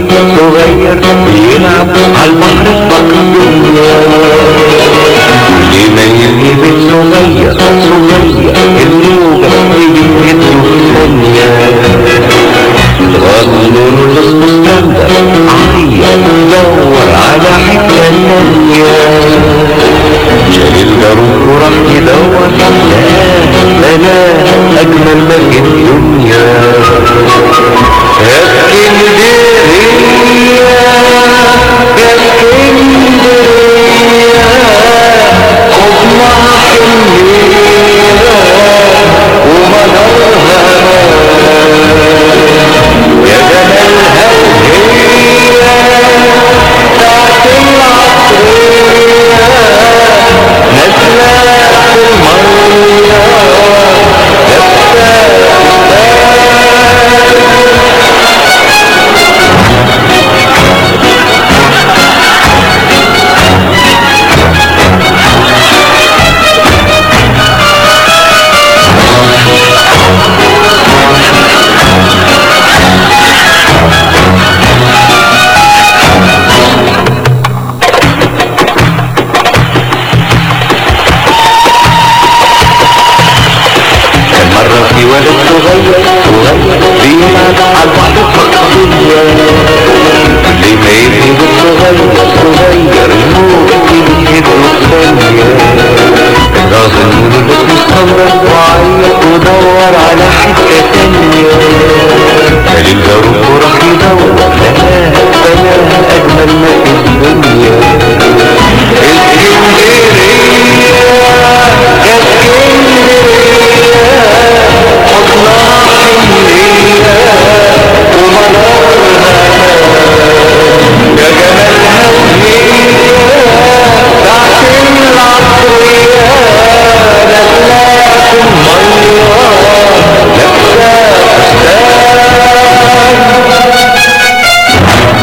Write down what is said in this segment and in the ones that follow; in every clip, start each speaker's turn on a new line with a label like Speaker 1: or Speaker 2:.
Speaker 1: صغير بيلعب على البحر الدنيا لما بيت صغير صغير الموجة تيجي تهده في ثانية غنوا للمستندر عيط دور على حتة ثانية جليل جاروب وراح يدور لا لا أجمل ما في الدنيا كان مرة في ولد صغير صغير بيلعب على البحر الدنيا كل ما يجي صغير صغير الموت يجيله ثانية راجل مولد مستمر وعيط ودور على حتة تانية قال الجاروب وراح يدور لا فلا أجمل ما في الدنيا اسكندرية يا اسكندرية حضنها حنية ومنارها يا جمالها وهي تحت العطرية نازلة المية لابسة فستان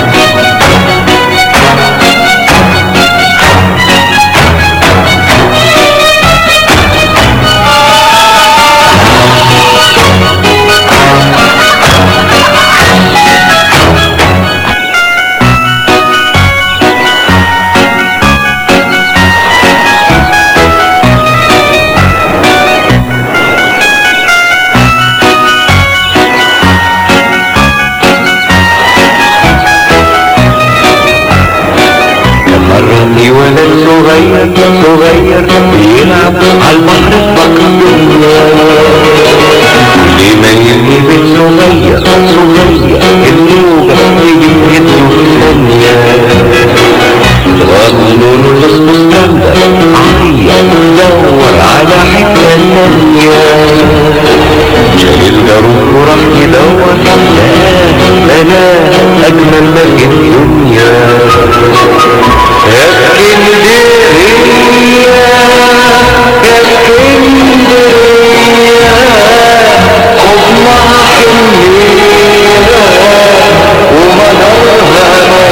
Speaker 1: كان مرة في ولد صغير صغير بيلعب على البحر الدنيا لما يبني بيت صغير صغير الموجة تيجي تهده في ثانية غنوا للمستندر عيط دور على حتة ثانية جليل جاروب وراح يدور لا لا أجمل ما في الدنيا يا اسكندرية يا اسكندرية حضنها حنية ومنارها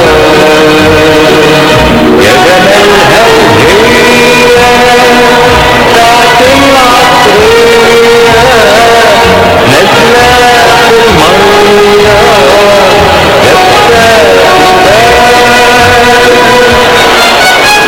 Speaker 1: يا جمالها وهي تحت العطرية نازلة المية لابسة فستان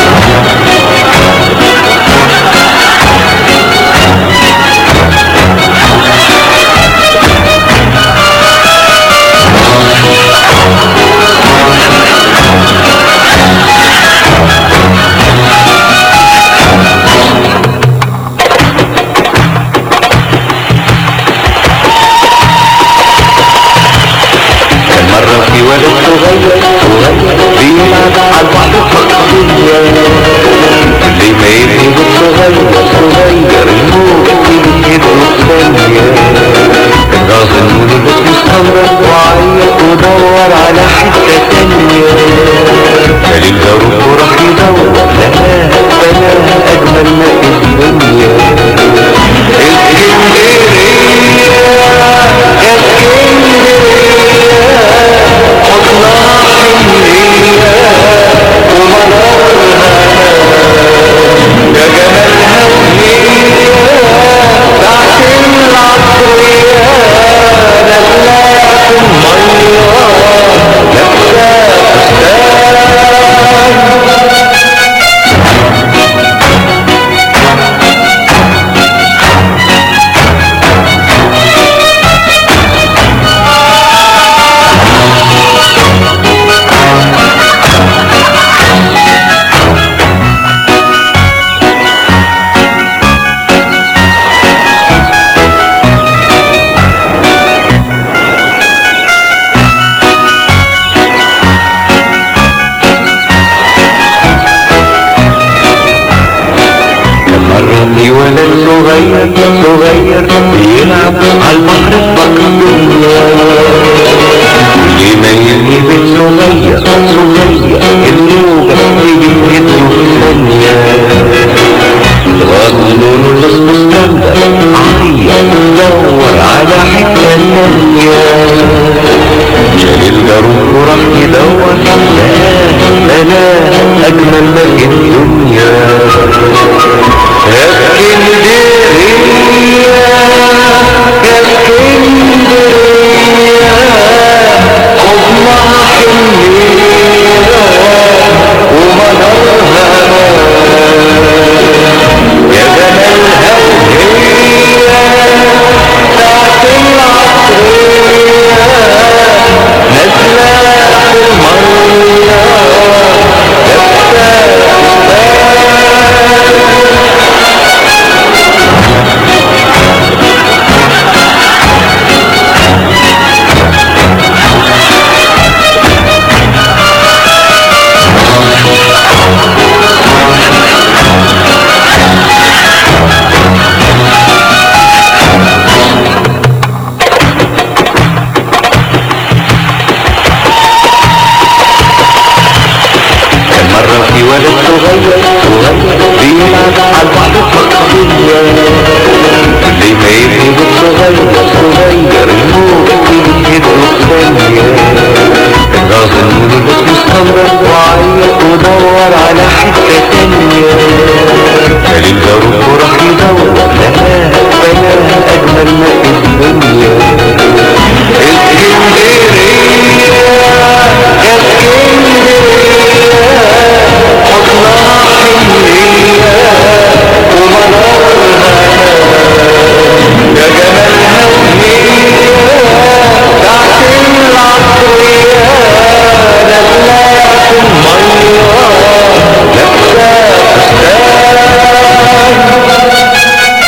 Speaker 1: كان مرة في ولد صغير صغير بيلعب على البحر الدنيا كل ما يجي صغير صغير الموت يجيله ثانية الراجل مولد مستمر وعيط ودور على حتة تانية قال الجاروب وراح يدور لا فلا أجمل ما في الدنيا اسكندرية يا اسكندرية حضنها حنية ومنارها يا جمالها وهي تحت العطرية نازلة المية صغير صغير بيلعب على البحر بكر دنيا لما يرمي بيت صغير صغير الموجة تيجي تهده ثانية وأقولون للمستندر عيط دور على حتة ثانية جال الجروح وراح يدور لا أنا أجمل ما في الدنيا يا اسكندرية يا اسكندرية حضنها حنية ومنارها يا جمالها وهي ساعة العصرية نازلة في المية كان مرة في ولد صغير صغير بيلعب على البحر فقرية اللي ما يبني بيت صغير صغير الموت يهده ثانية الراجل لبس مستمر وعيط ودور على حتة تانية قال الجروب وراح يدور لا بلا أجمل ما في الدنيا اسكندرية يا اسكندرية حضنها حنية ومنارها يا جمالها وهي ساعة العصرية نازلة في المية لابسة فستان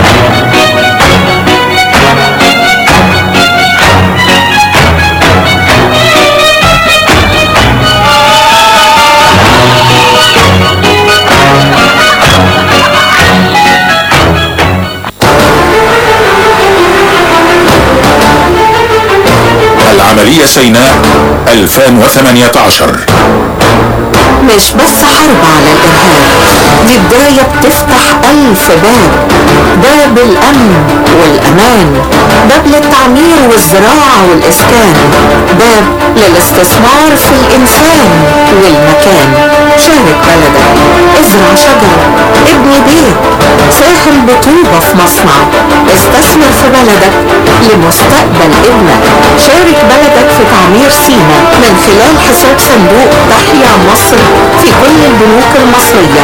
Speaker 2: العملية سيناء 2018
Speaker 3: مش بس حرب على الإرهاب دي بداية بتفتح ألف باب باب الأمن والأمان باب للتعمير والزراعة والإسكان باب للاستثمار في الإنسان والمكان شارك بلدك ازرع شجر ابني بيت ساهم بطوبة في مصنع استثمر في بلدك لمستقبل ابنك شارك بلدك في تعمير سينا من خلال حساب صندوق تحيا مصر في كل البنوك المصرية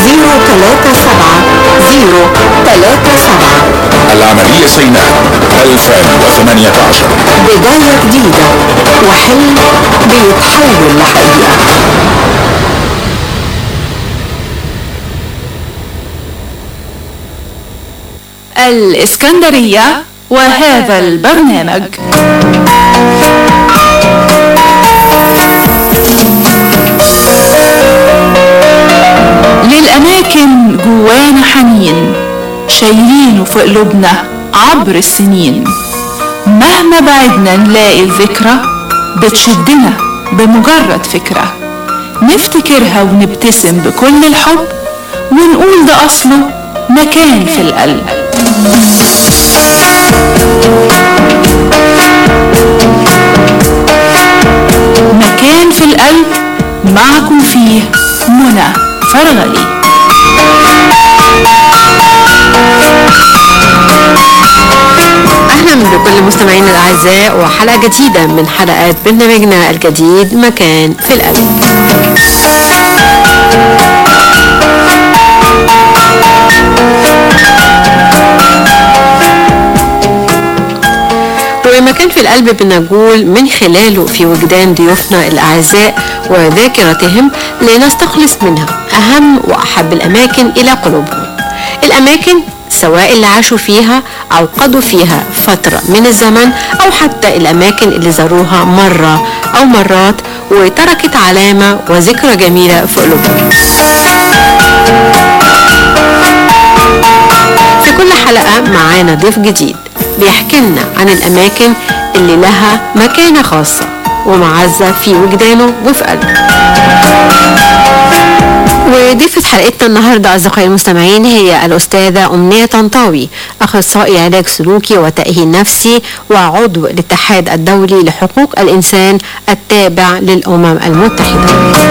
Speaker 3: 037 037
Speaker 2: العملية سيناء 2018
Speaker 3: بداية جديدة وحلم بيتحول لحقيقة
Speaker 4: الإسكندرية وهذا البرنامج للأماكن جوانا حنين شايلينه في قلوبنا عبر السنين مهما بعدنا نلاقي الذكرى بتشدنا بمجرد فكرة نفتكرها ونبتسم بكل الحب ونقول ده أصله مكان في القلب مكان في القلب معكم فيه منى فرغلي
Speaker 5: اهلا بكل مستمعينا الاعزاء وحلقه جديده من حلقات برنامجنا الجديد مكان في القلب ومكان في القلب بنقول من خلاله في وجدان ضيوفنا الأعزاء وذاكرتهم لنستخلص منها أهم وأحب الأماكن إلى قلوبهم الأماكن سواء اللي عاشوا فيها أو قضوا فيها فترة من الزمن أو حتى الأماكن اللي زاروها مرة أو مرات وتركت علامة وذكرى جميلة في قلوبهم في كل حلقة معانا ضيف جديد بيحكي لنا عن الأماكن اللي لها مكانة خاصة ومعزة في وجدانه وفي قلبه وضيفة حلقتنا النهاردة أصدقائي المستمعين هي الأستاذة أمنية طنطاوي أخصائي علاج سلوكي وتأهيل نفسي وعضو الاتحاد الدولي لحقوق الإنسان التابع للأمم المتحدة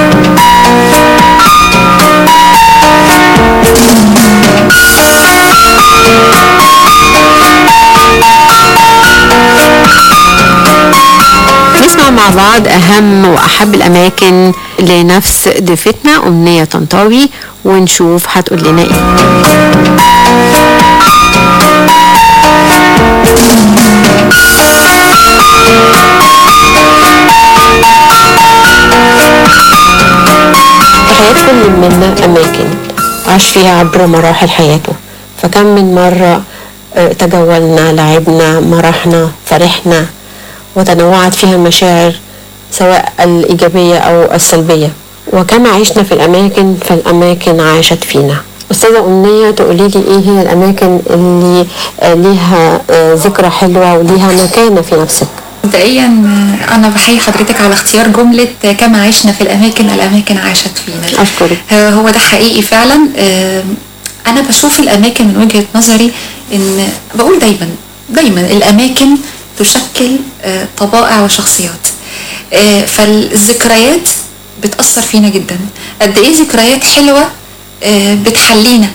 Speaker 5: نسمع مع بعض أهم وأحب الأماكن لنفس ضيفتنا أمنية طنطاوي ونشوف هتقول لنا إيه حياة كل منا أماكن عاش فيها عبر مراحل حياته فكم من مرة آه، تجولنا لعبنا مرحنا فرحنا وتنوعت فيها المشاعر سواء الإيجابية أو السلبية وكما عشنا في الأماكن فالأماكن عاشت فينا أستاذة أمنية تقولي لي إيه هي الأماكن اللي آه، ليها آه، ذكرى حلوة وليها مكانة في نفسك
Speaker 6: مبدئيا آه، انا بحيي حضرتك على اختيار جمله آه، كما عشنا في الاماكن الاماكن عاشت فينا
Speaker 5: أشكرك
Speaker 6: آه، هو ده حقيقي فعلا آه، انا بشوف الاماكن من وجهه نظري ان بقول دايما دايما الاماكن تشكل آه، طبائع وشخصيات آه، فالذكريات بتاثر فينا جدا قد ايه ذكريات حلوه آه، بتحلينا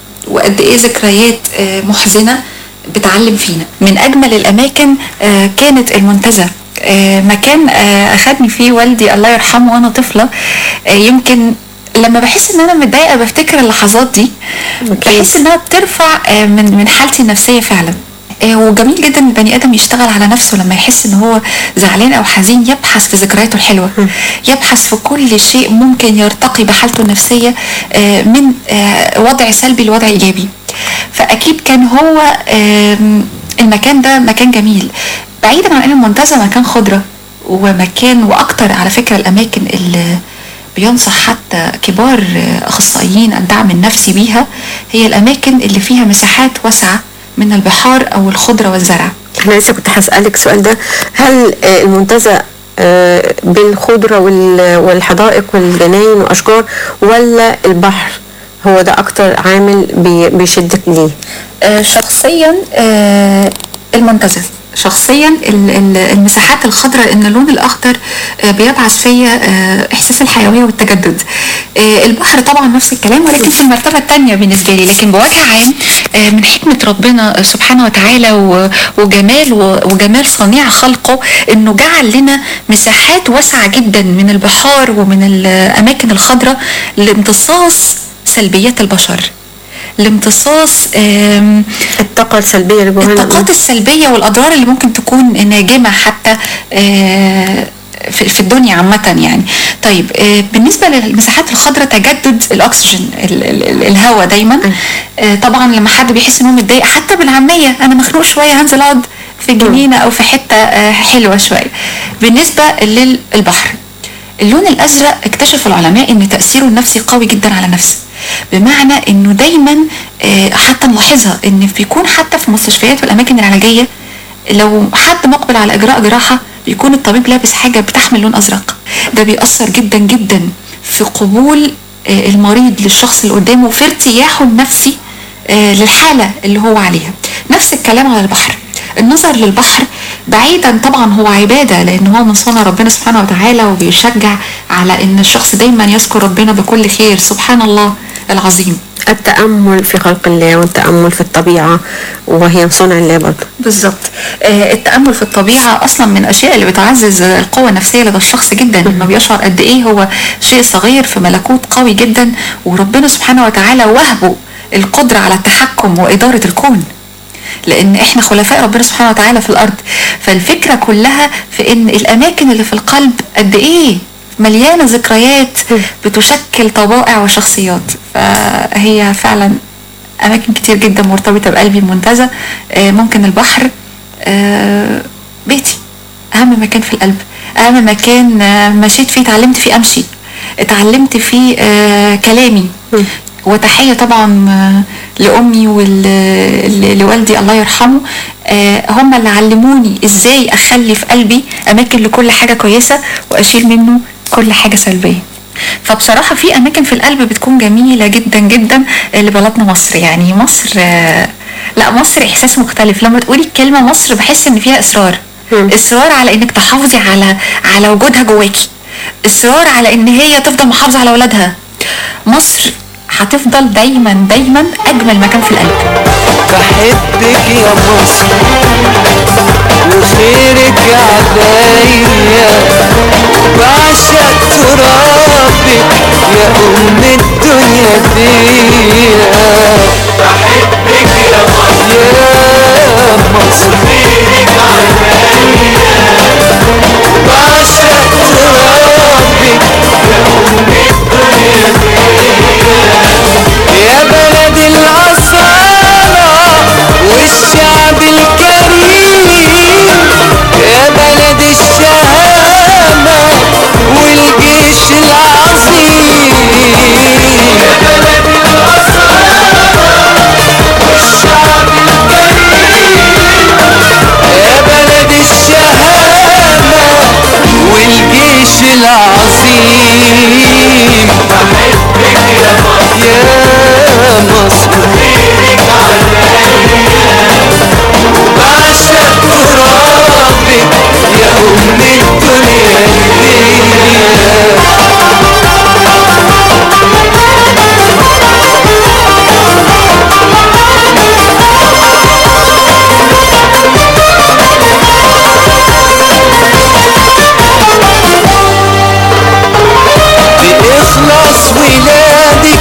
Speaker 6: وقد ايه ذكريات آه، محزنه بتعلم فينا من اجمل الاماكن آه، كانت المنتزه آه، مكان آه، اخدني فيه والدي الله يرحمه وانا طفله آه، يمكن لما بحس ان انا متضايقه بفتكر اللحظات دي بحس انها بترفع آه، من من حالتي النفسيه فعلا آه، وجميل جدا البني ادم يشتغل على نفسه لما يحس ان هو زعلان او حزين يبحث في ذكرياته الحلوه يبحث في كل شيء ممكن يرتقي بحالته النفسيه آه، من آه، وضع سلبي لوضع ايجابي فاكيد كان هو آم، المكان ده مكان جميل بعيدا عن ان المنتزه مكان خضره ومكان واكتر على فكره الاماكن اللي بينصح حتى كبار اخصائيين الدعم النفسي بيها هي الاماكن اللي فيها مساحات واسعه من البحار او الخضره والزرع
Speaker 5: أنا لسه كنت هسألك السؤال ده هل آه، المنتزه آه، بالخضرة وال- والحدائق والجناين وأشجار ولا البحر هو ده أكتر عامل بي- بيشدك ليه؟
Speaker 6: آه، شخصيا آه، المنتزه شخصيا ال- ال- المساحات الخضراء ان اللون الاخضر آه، بيبعث فيا آه، احساس الحيويه والتجدد آه، البحر طبعا نفس الكلام ولكن في المرتبه الثانيه بالنسبه لي لكن بوجه عام آه، من حكمه ربنا سبحانه وتعالى و- وجمال و- وجمال صنيع خلقه انه جعل لنا مساحات واسعه جدا من البحار ومن الاماكن الخضراء لامتصاص سلبيات البشر لامتصاص آم،
Speaker 5: الطاقة السلبية اللي جوانا
Speaker 6: الطاقات السلبيه والاضرار اللي ممكن تكون ناجمه حتى آه، في في الدنيا عامة يعني طيب آه، بالنسبة للمساحات الخضراء تجدد الأكسجين ال- ال- ال- الهواء دايما آه، طبعا لما حد بيحس إن هو متضايق حتى بالعامية أنا مخنوق شوية هنزل أقعد في جنينة أو في حتة آه، حلوة شوية بالنسبة للبحر اللون الازرق اكتشف العلماء ان تاثيره النفسي قوي جدا على النفس بمعنى انه دايما آه، حتى نلاحظها ان بيكون حتى في المستشفيات والاماكن العلاجيه لو حد مقبل على اجراء جراحه بيكون الطبيب لابس حاجه بتحمل لون ازرق ده بيأثر جدا جدا في قبول آه، المريض للشخص اللي قدامه وفي ارتياحه النفسي آه، للحاله اللي هو عليها نفس الكلام على البحر النظر للبحر بعيدا طبعا هو عباده لان هو من صنع ربنا سبحانه وتعالى وبيشجع على ان الشخص دايما يذكر ربنا بكل خير سبحان الله العظيم
Speaker 5: التأمل في خلق الله والتأمل في الطبيعة وهي صنع الله برضه
Speaker 6: بالظبط آه، التامل في الطبيعه اصلا من الاشياء اللي بتعزز القوه النفسيه لدى الشخص جدا لما بيشعر قد ايه هو شيء صغير في ملكوت قوي جدا وربنا سبحانه وتعالى وهبه القدره على التحكم واداره الكون لان احنا خلفاء ربنا سبحانه وتعالى في الارض فالفكره كلها في ان الاماكن اللي في القلب قد ايه مليانه ذكريات بتشكل طبائع وشخصيات فهي فعلا اماكن كتير جدا مرتبطه بقلبي المنتزه آه، ممكن البحر آه، بيتي اهم مكان في القلب اهم مكان آه، مشيت فيه اتعلمت فيه امشي اتعلمت فيه آه، كلامي وتحية طبعا آه، لأمي ولوالدي الله يرحمه آه، هم اللي علموني ازاي اخلي في قلبي اماكن لكل حاجة كويسة واشيل منه كل حاجة سلبية فبصراحة في أماكن في القلب بتكون جميلة جدا جدا لبلدنا مصر يعني مصر آه، لا مصر إحساس مختلف لما تقولي الكلمة مصر بحس إن فيها إصرار إصرار على إنك تحافظي على على وجودها جواكي إصرار على إن هي تفضل محافظة على ولادها مصر هتفضل دايما دايما أجمل مكان في القلب
Speaker 7: بحبك يا مصر وخيرك عليا بعشق ترابك يا أم الدنيا دي بحبك يا مصر يا مصر وخيرك عليا بعشق ترابك يا أم الدنيا دي يا بلد الأصالة والشعب الكريم يا بلد الشهامة والجيش العظيم يا بلد الأصالة والشعب الكريم يا بلد الشهامة والجيش العظيم بحبك يا مصر يا مصر خيرك عليا بعشق ترابك يا أم الدنيا بإخلاص ولادك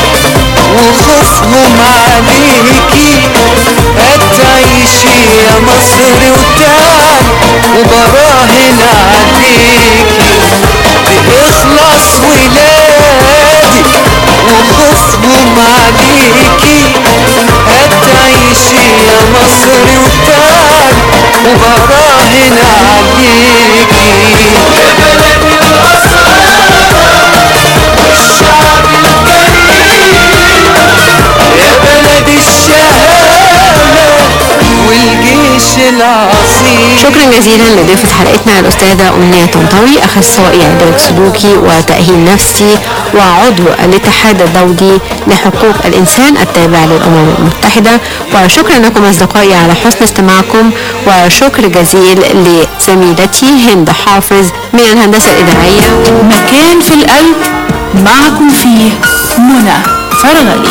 Speaker 7: وخوفهم عليكي هتعيشي يا مصر وتعال وبراهن عليكي بإخلاص ولادك وخوفهم عليكي هتعيشي يا مصر وتعال وبراهن عليكي يا بلد الأصالة والشعب الكريم يا بلد الشهامة والجيش العظيم
Speaker 5: شكرا جزيلا لضيفة حلقتنا الأستاذة أمنية طنطاوي أخصائي علاج سلوكي وتأهيل نفسي وعضو الاتحاد الدولي لحقوق الإنسان التابع للأمم المتحدة وشكرا لكم أصدقائي على حسن استماعكم وشكر جزيل لزميلتي هند حافظ من الهندسة الإذاعية
Speaker 4: مكان في القلب معكم فيه منى فرغلي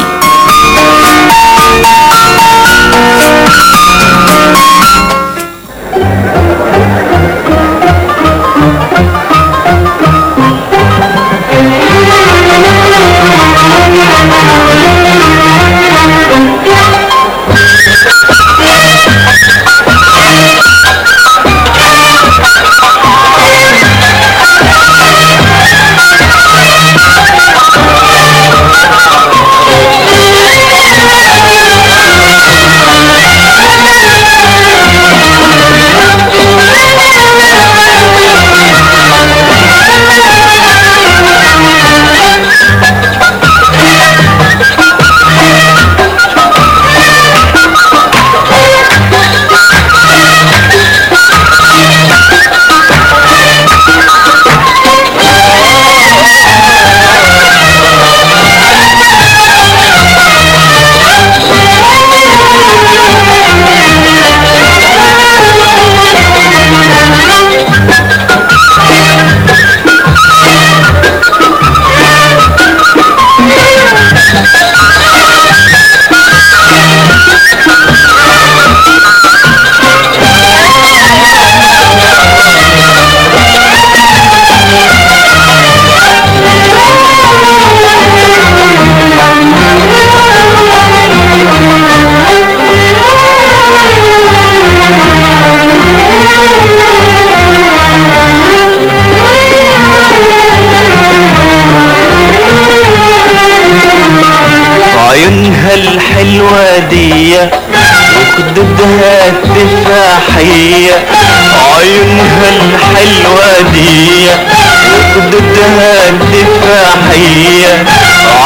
Speaker 7: عيونها الحلوة دي وخدودها التفاحية عيونها الحلوة دي وخدودها التفاحية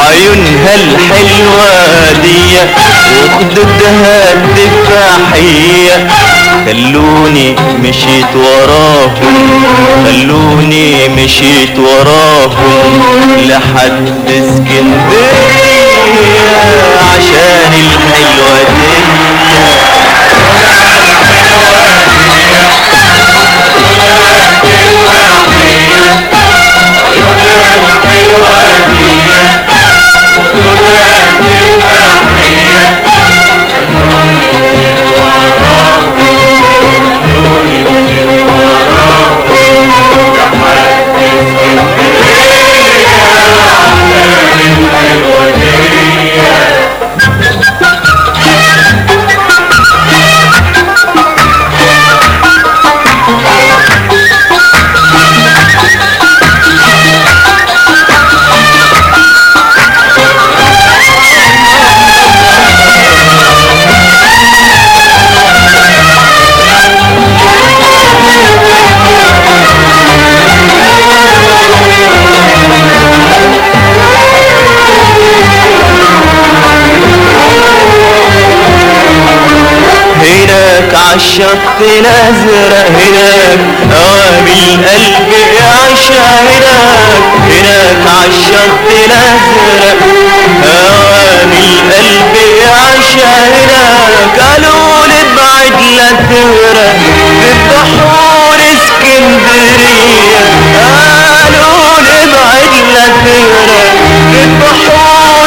Speaker 7: عيونها الحلوة دي وخدودها الدفاحية خلوني مشيت وراهم خلوني مشيت وراهم لحد اسكندرية عشان الحلوة دي هناك عالشط الازرق هناك اوامي القلب يعشى هناك هناك عالشط الازرق اوامي القلب يعشى هناك قالوا لي ابعد لا تغرق في بحور اسكندريه قالوا لي ابعد لا تغرق في بحور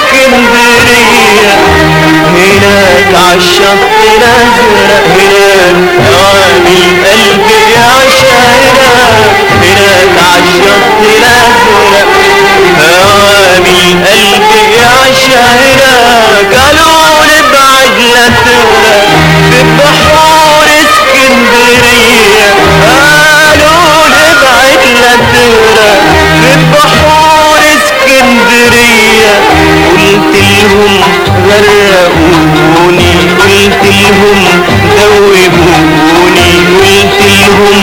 Speaker 7: اسكندريه هناك عالشط الازرق هناك اوامي القلب يعشى هناك هناك عالشط الازرق اوامي القلب يعشى هناك قالوا لي ابعد لا تغرق في بحور اسكندريه قالوا لي ابعد لا تغرق في بحور اسكندريه قلت لهم غرقوني قلت لهم دوبوني قلت لهم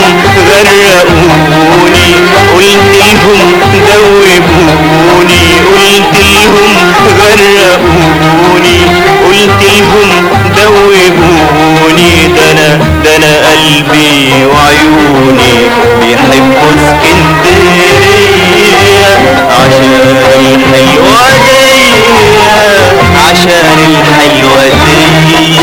Speaker 7: غرقوني قلت لهم دوبوني قلت لهم غرقوني قلت لهم دوبوني ده انا ده انا قلبي وعيوني بيحبوا اسكندريه عشان الحلوه دي عشان الحلوه دي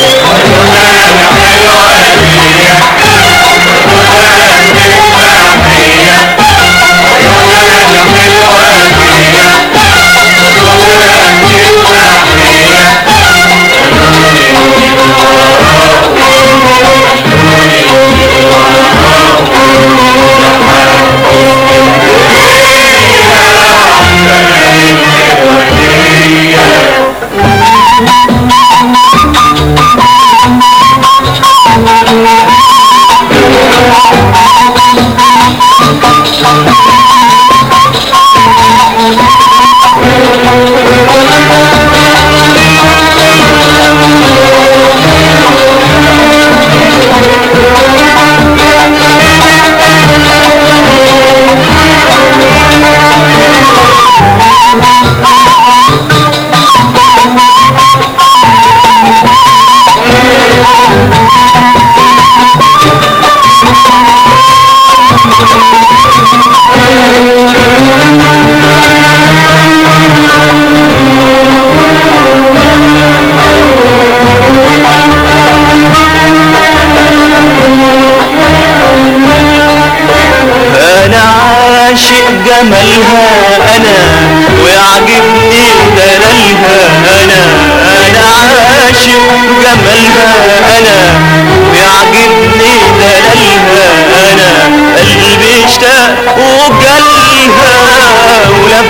Speaker 7: انا عاشق جمالها انا ويعجبني دلالها انا انا عاشق جمالها انا ويعجبني دلالها انا قلبي اشتاق وجالها ولف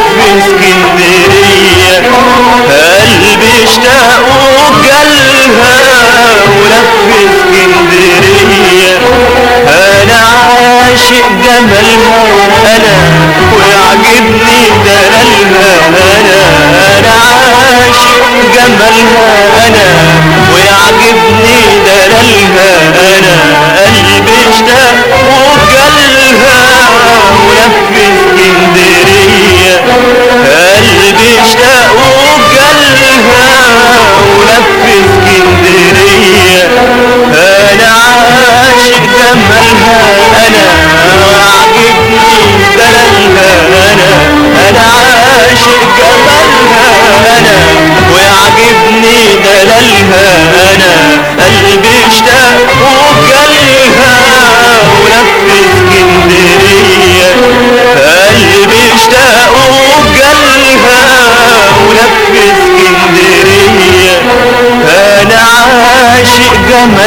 Speaker 7: اسكندريه قلبي اشتاق وجالها ولف اسكندريه انا عاشق جمالها انا ويعجبني دلالها انا انا عاشق جمالها انا ويعجبني دلالها انا قلبي اشتاق وجالها ولف اسكندريه قلبي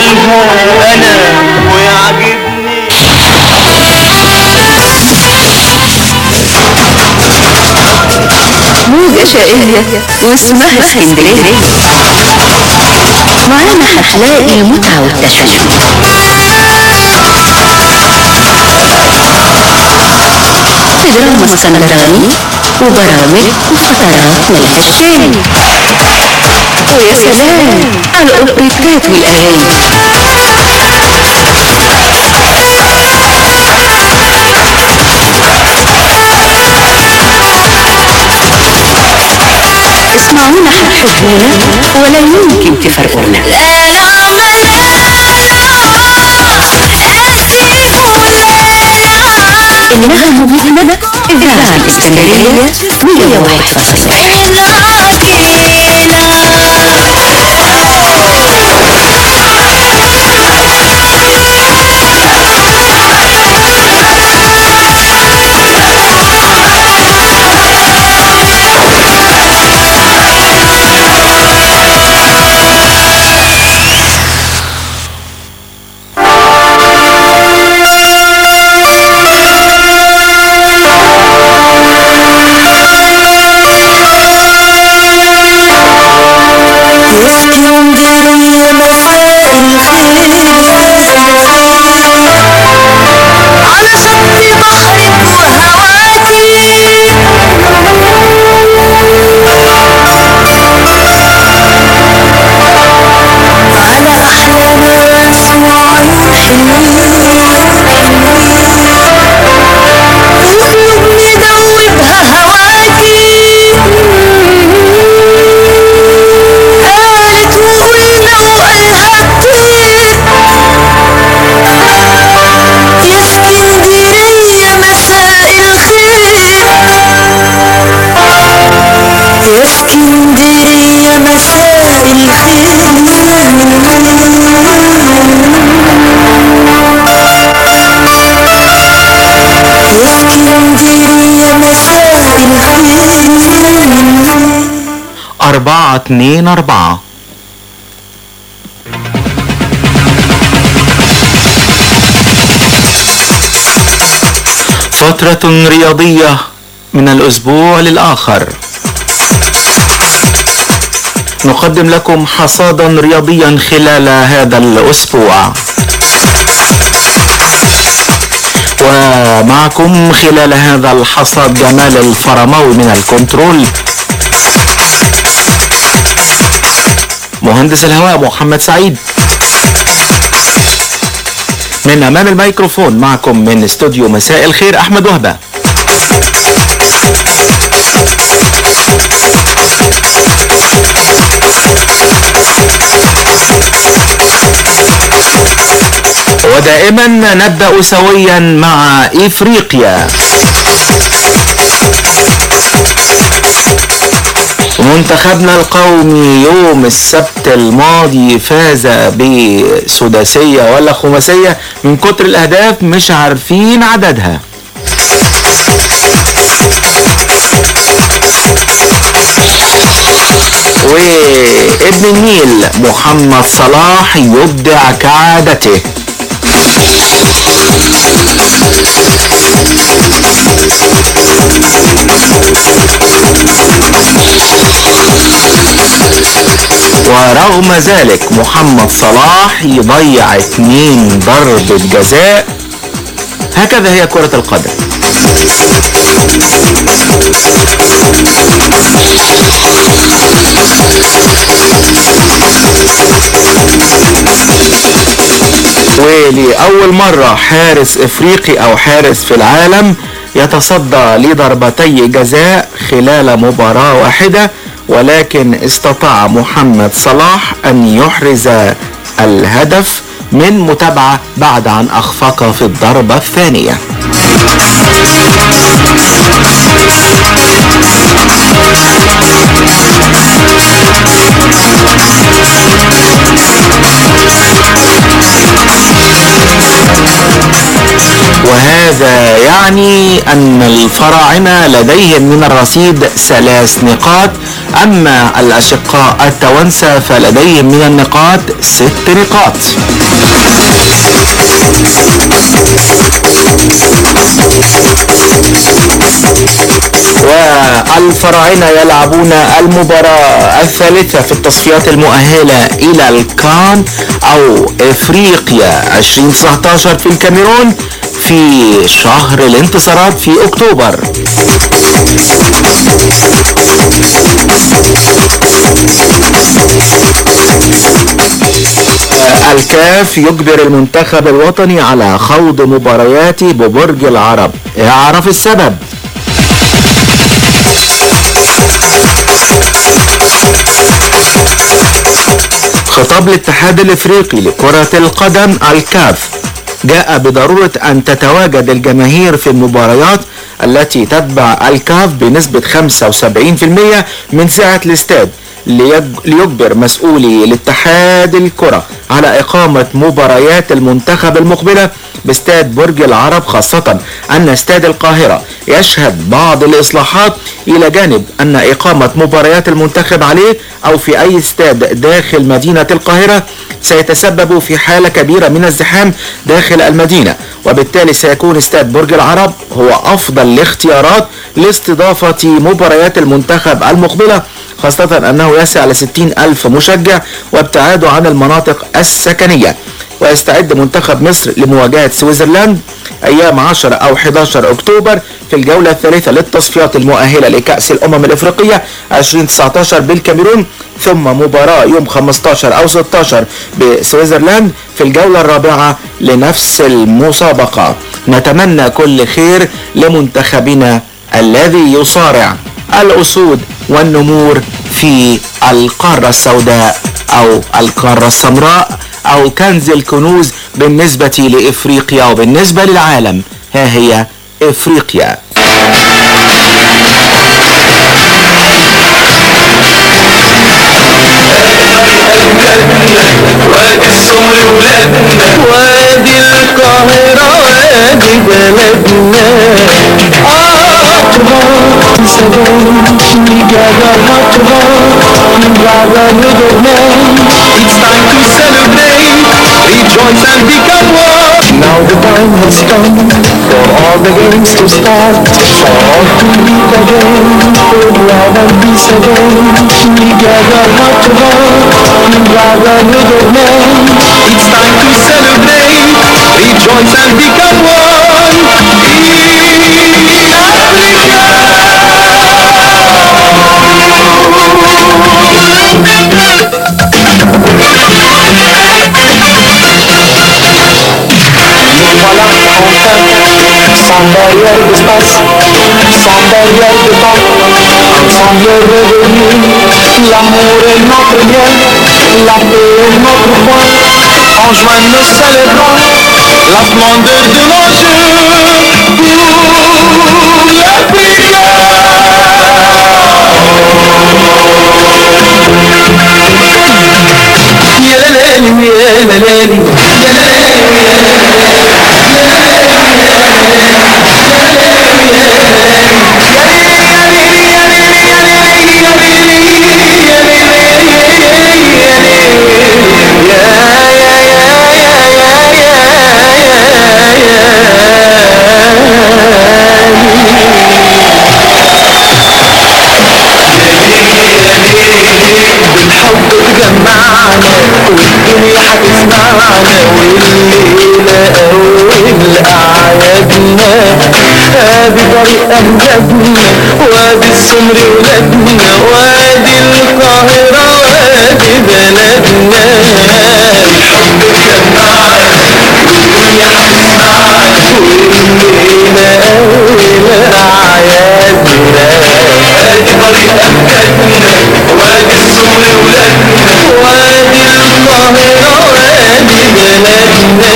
Speaker 7: جمالها انا ويعجبني
Speaker 8: موجة شقية واسمها اسكندرية معانا هتلاقي المتعة والتشويق في دراما اسكندراني وبرامج وفترات ملهاش تاني ويا سلام على الأوبريتات والأغاني اسمعونا هتحبونا ولا يمكن تفرقونا النغم مجمد إذاعة الإسكندرية 101.1
Speaker 7: على شط بحرك وهواكي على أحلى ناس وعيون حلوين وقلوب ندوبها هواكي قالت وقلنا وقالها كتير يا اسكندرية مساء الخير يا اسكندرية مساء الخير يا اسكندرية مساء الخير
Speaker 9: أربعة اتنين أربعة فترة رياضية من الأسبوع للآخر نقدم لكم حصادا رياضيا خلال هذا الأسبوع ومعكم خلال هذا الحصاد جمال الفرماوي من الكنترول مهندس الهواء محمد سعيد من امام الميكروفون معكم من استوديو مساء الخير احمد وهبه ودائما نبدا سويا مع افريقيا منتخبنا القومي يوم السبت الماضي فاز بسداسية ولا خماسية من كتر الأهداف مش عارفين عددها وابن النيل محمد صلاح يبدع كعادته ورغم ذلك محمد صلاح يضيع اتنين ضربة جزاء هكذا هي كرة القدم ولأول مرة حارس إفريقي أو حارس في العالم يتصدى لضربتي جزاء خلال مباراة واحدة ولكن استطاع محمد صلاح أن يحرز الهدف من متابعة بعد أن أخفق في الضربة الثانية وهذا يعني أن الفراعنة لديهم من الرصيد ثلاث نقاط أما الأشقاء التوانسة فلديهم من النقاط ست نقاط والفراعنة يلعبون المباراة الثالثة في التصفيات المؤهلة إلى الكان أو إفريقيا 2019 في الكاميرون في شهر الانتصارات في أكتوبر الكاف يجبر المنتخب الوطني على خوض مباريات ببرج العرب اعرف السبب خطاب الاتحاد الافريقي لكرة القدم الكاف جاء بضرورة ان تتواجد الجماهير في المباريات التي تتبع الكاف بنسبة 75% من سعة الاستاد ليج- ليجبر مسؤولي الاتحاد الكرة على إقامة مباريات المنتخب المقبلة باستاد برج العرب خاصة أن استاد القاهرة يشهد بعض الإصلاحات إلى جانب أن إقامة مباريات المنتخب عليه أو في أي استاد داخل مدينة القاهرة سيتسبب في حالة كبيرة من الزحام داخل المدينة وبالتالي سيكون استاد برج العرب هو أفضل الاختيارات لاستضافة مباريات المنتخب المقبلة خاصة أنه يسع ل 60 ألف مشجع وابتعاده عن المناطق السكنية ويستعد منتخب مصر لمواجهة سويسرلاند أيام 10 أو 11 أكتوبر في الجولة الثالثة للتصفيات المؤهلة لكأس الأمم الإفريقية 2019 بالكاميرون ثم مباراة يوم 15 أو 16 بسويسرلاند في الجولة الرابعة لنفس المسابقة نتمنى كل خير لمنتخبنا الذي يصارع الأسود والنمور في القارة السوداء أو القارة السمراء أو كنز الكنوز بالنسبة لإفريقيا وبالنسبة للعالم ها هي إفريقيا
Speaker 1: وادي السمر ولادنا وادي القاهرة وادي بلدنا أطهر سبب together أطهر rather little man It's time to celebrate rejoice and become one Now the time has come for all the games to start For all to meet again with love and peace again Together October, rather little man It's time to celebrate, rejoice and become one Voilà enfin, sans barrière d'espace, sans barrière de temps, ensemble revenu, l'amour est notre bien, la paix est notre foi, en juin nous célébrons la splendeur de nos jeux pour l'Afrique. Yeleleli, yeleleli, بالحب تجمعنا والدنيا هتسمعنا والليلة أول أعيادنا هذه طريق أمجادنا وادي السمر ولادنا وادي القاهرة وادي بلدنا الحب تجمعنا والدنيا هتسمعنا والليلة أول أعيادنا هذه طريق أمجادنا وادي السمر ولادنا وادي القاهرة وادي بلدنا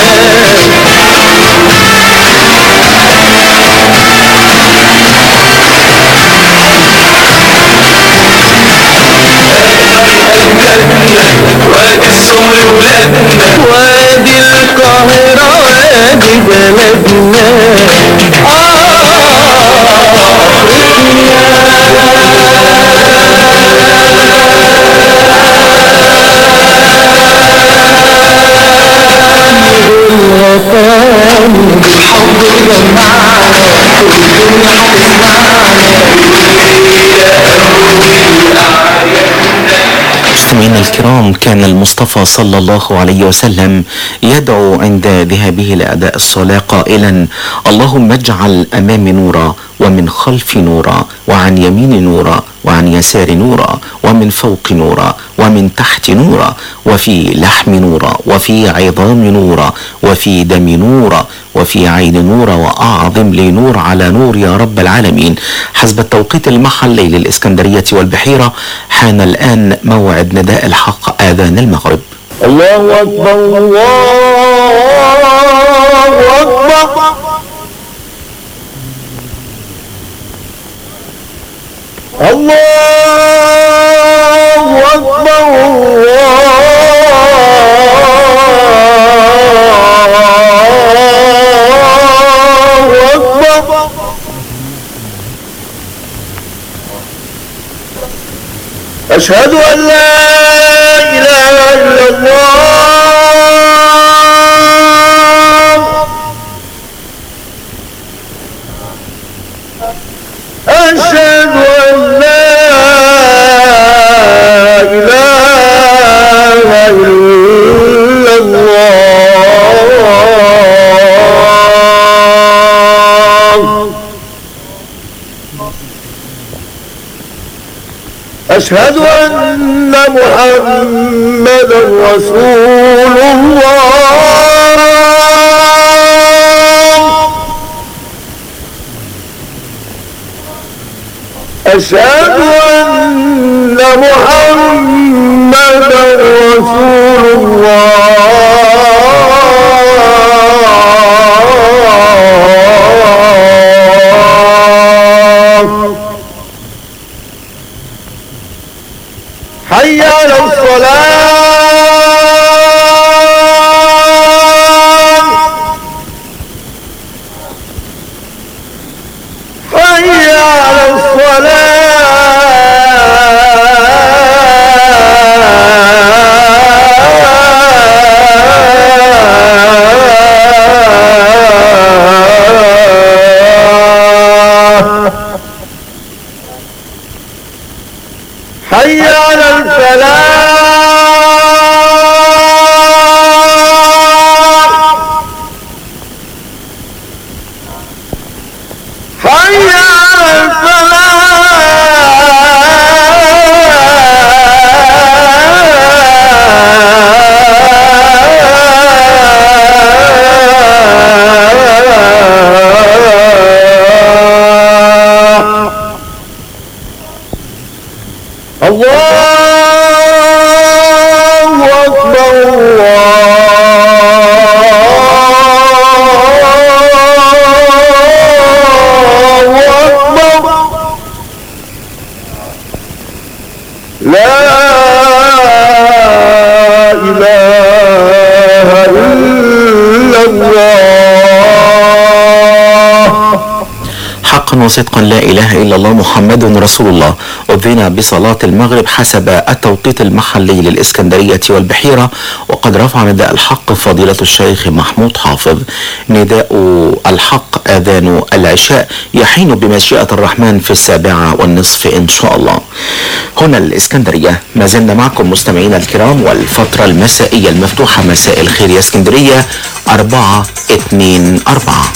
Speaker 1: وادي السمر ولادنا وادي القاهرة وادي بلدنا
Speaker 9: مستمعينا الكرام كان المصطفى صلى الله عليه وسلم يدعو عند ذهابه لأداء الصلاة قائلا اللهم اجعل أمامي نورا ومن خلفي نورا وعن يميني نورا وعن يساري نورا ومن فوق نورا ومن تحت نورا وفي لحم نورا وفي عظام نورا وفي دم نورا وفي عين نورا وأعظم لي نور على نور يا رب العالمين حسب التوقيت المحلي للإسكندرية والبحيرة حان الآن موعد نداء الحق آذان المغرب
Speaker 1: الله أكبر الله أكبر الله أكبر الله أكبر أشهد أن لا إله إلا الله أشهد أن لا إله إلا الله أشهد أن محمدا رسول الله أشهد أن محمدا رسول الله حي على الصلاة حي على الصلاة حي على الفلاح حي على الفلاح الله أكبر الله أكبر لا إله إلا الله
Speaker 9: حقا وصدقا لا إله إلا الله محمد رسول الله أذن بصلاة المغرب حسب التوقيت المحلي للإسكندرية والبحيرة وقد رفع نداء الحق فضيلة الشيخ محمود حافظ نداء الحق آذان العشاء يحين بمشيئة الرحمن في السابعة والنصف إن شاء الله هنا الإسكندرية ما زلنا معكم مستمعينا الكرام والفترة المسائية المفتوحة مساء الخير يا اسكندرية أربعة اتنين أربعة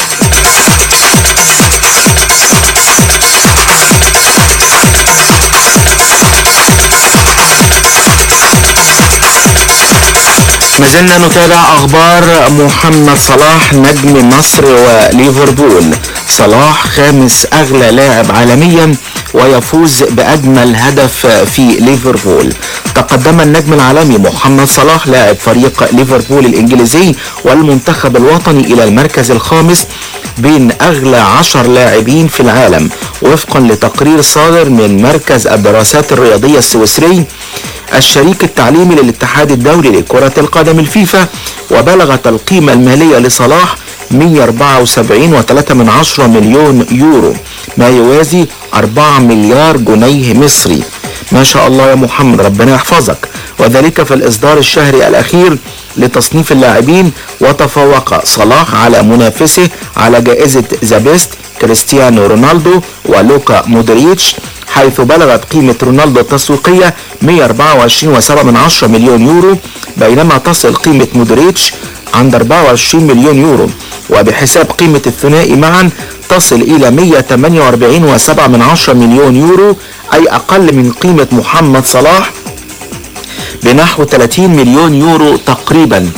Speaker 9: ما زلنا نتابع اخبار محمد صلاح نجم مصر وليفربول صلاح خامس اغلى لاعب عالميا ويفوز باجمل هدف في ليفربول تقدم النجم العالمي محمد صلاح لاعب فريق ليفربول الانجليزي والمنتخب الوطني الى المركز الخامس بين اغلى عشر لاعبين في العالم وفقا لتقرير صادر من مركز الدراسات الرياضية السويسري الشريك التعليمي للاتحاد الدولي لكرة القدم الفيفا وبلغت القيمة المالية لصلاح 174.3 من عشرة مليون يورو ما يوازي 4 مليار جنيه مصري ما شاء الله يا محمد ربنا يحفظك وذلك في الإصدار الشهري الأخير لتصنيف اللاعبين وتفوق صلاح على منافسه على جائزة ذا بيست كريستيانو رونالدو ولوكا مودريتش حيث بلغت قيمة رونالدو التسويقية 124.7 مليون يورو بينما تصل قيمة مودريتش عند 24 مليون يورو وبحساب قيمة الثنائي معا تصل إلى 148.7 مليون يورو أي أقل من قيمة محمد صلاح بنحو 30 مليون يورو تقريبا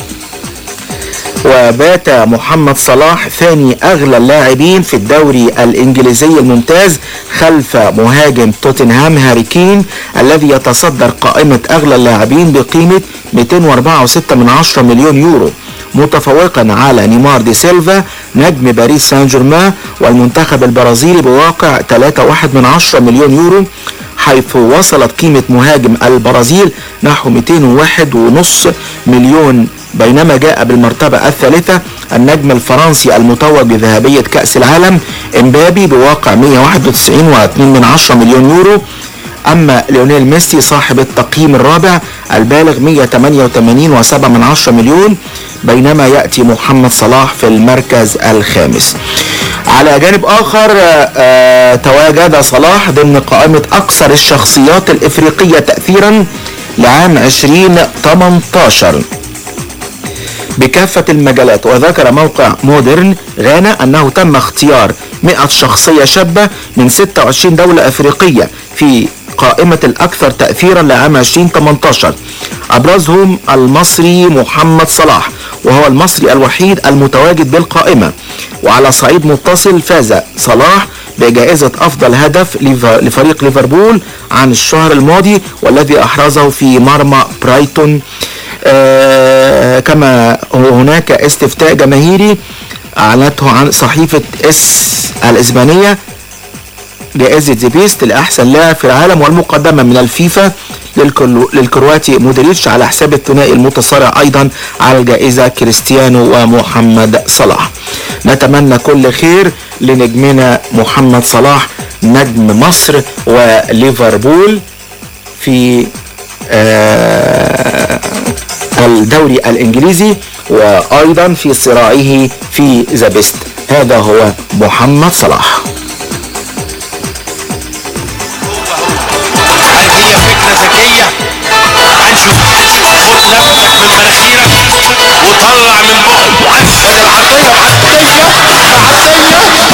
Speaker 9: وبات محمد صلاح ثاني أغلى اللاعبين في الدوري الإنجليزي الممتاز خلف مهاجم توتنهام هاري كين الذي يتصدر قائمة أغلى اللاعبين بقيمة 204.6 مليون يورو متفوقا على نيمار دي سيلفا نجم باريس سان جيرمان والمنتخب البرازيلي بواقع 3.1 مليون يورو حيث وصلت قيمة مهاجم البرازيل نحو 201.5 مليون بينما جاء بالمرتبة الثالثة النجم الفرنسي المتوج بذهبية كأس العالم امبابي بواقع 191.2 مليون يورو أما ليونيل ميسي صاحب التقييم الرابع البالغ 188.7 مليون بينما يأتي محمد صلاح في المركز الخامس على جانب آخر آه، تواجد صلاح ضمن قائمة أكثر الشخصيات الإفريقية تأثيرا لعام 2018 بكافة المجالات وذكر موقع مودرن غانا أنه تم اختيار 100 شخصية شابة من 26 دولة أفريقية في قائمة الأكثر تأثيرا لعام 2018 أبرزهم المصري محمد صلاح وهو المصري الوحيد المتواجد بالقائمة وعلى صعيد متصل فاز صلاح بجائزة أفضل هدف ليف- لفريق ليفربول عن الشهر الماضي والذي أحرزه في مرمى برايتون آه، كما هناك استفتاء جماهيري أعلنته عن صحيفة اس الإسبانية جائزة ذا بيست لأحسن لاعب في العالم والمقدمة من الفيفا للكرو- للكرواتي مودريتش على حساب الثنائي المتصارع أيضا على الجائزة كريستيانو ومحمد صلاح نتمنى كل خير لنجمنا محمد صلاح نجم مصر وليفربول في آه الدوري الإنجليزي وأيضا في صراعه في ذا بيست هذا هو محمد صلاح
Speaker 10: هل هي فكرة ذكية؟ هنشوف خد نفسك من مناخيرك وطلع من بقك عسل العطية معدية معدية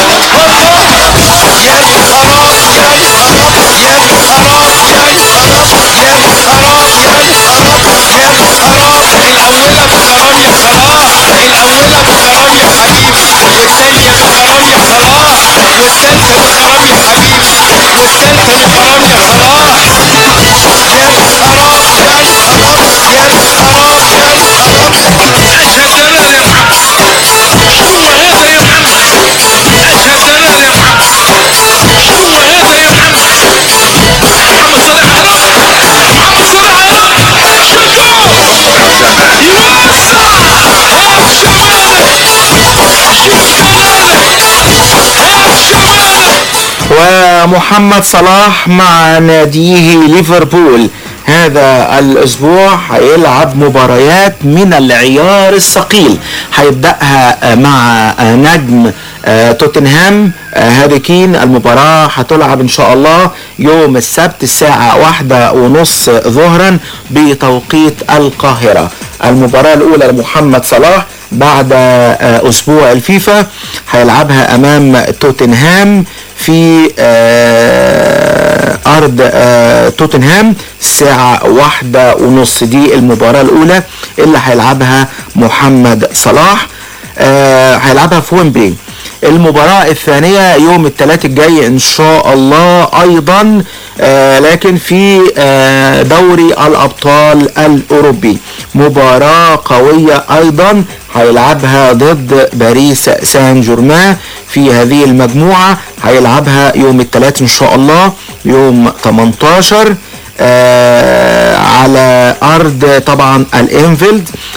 Speaker 10: يا خراب يا خراب يا خراب يا خراب يا خراب يا خراب يا خراب الأولى بكرام يا صلاح الأولى بكرام يا حبيبي والثانية بكرام يا صلاح والثالثة بكرام يا حبيبي والثالثة بكرام يا صلاح يا خراب يا خراب يا خراب يا خراب يا جلال يا محمد شو هذا يا محمد يا جلال يا محمد شو هذا يا محمد محمد صلاح محمد صلاح شوتو يوسع هات شمالك شوف جمالك هات شمالك
Speaker 9: ومحمد صلاح مع ناديه ليفربول هذا الاسبوع هيلعب مباريات من العيار الثقيل هيبداها مع نجم آه، توتنهام آه، هاري كين المباراة هتلعب ان شاء الله يوم السبت الساعة واحدة ونص ظهرا بتوقيت القاهرة المباراة الاولى لمحمد صلاح بعد آه، اسبوع الفيفا هيلعبها امام توتنهام في آه، ارض آه، توتنهام الساعة واحدة ونص دي المباراة الاولى اللي هيلعبها محمد صلاح آه، هيلعبها في ويمبلي المباراة الثانية يوم الثلاث الجاي ان شاء الله ايضا آه لكن في آه دوري الابطال الاوروبي مباراة قوية ايضا هيلعبها ضد باريس سان جيرمان في هذه المجموعة هيلعبها يوم الثلاث ان شاء الله يوم 18 آه على ارض طبعا الانفيلد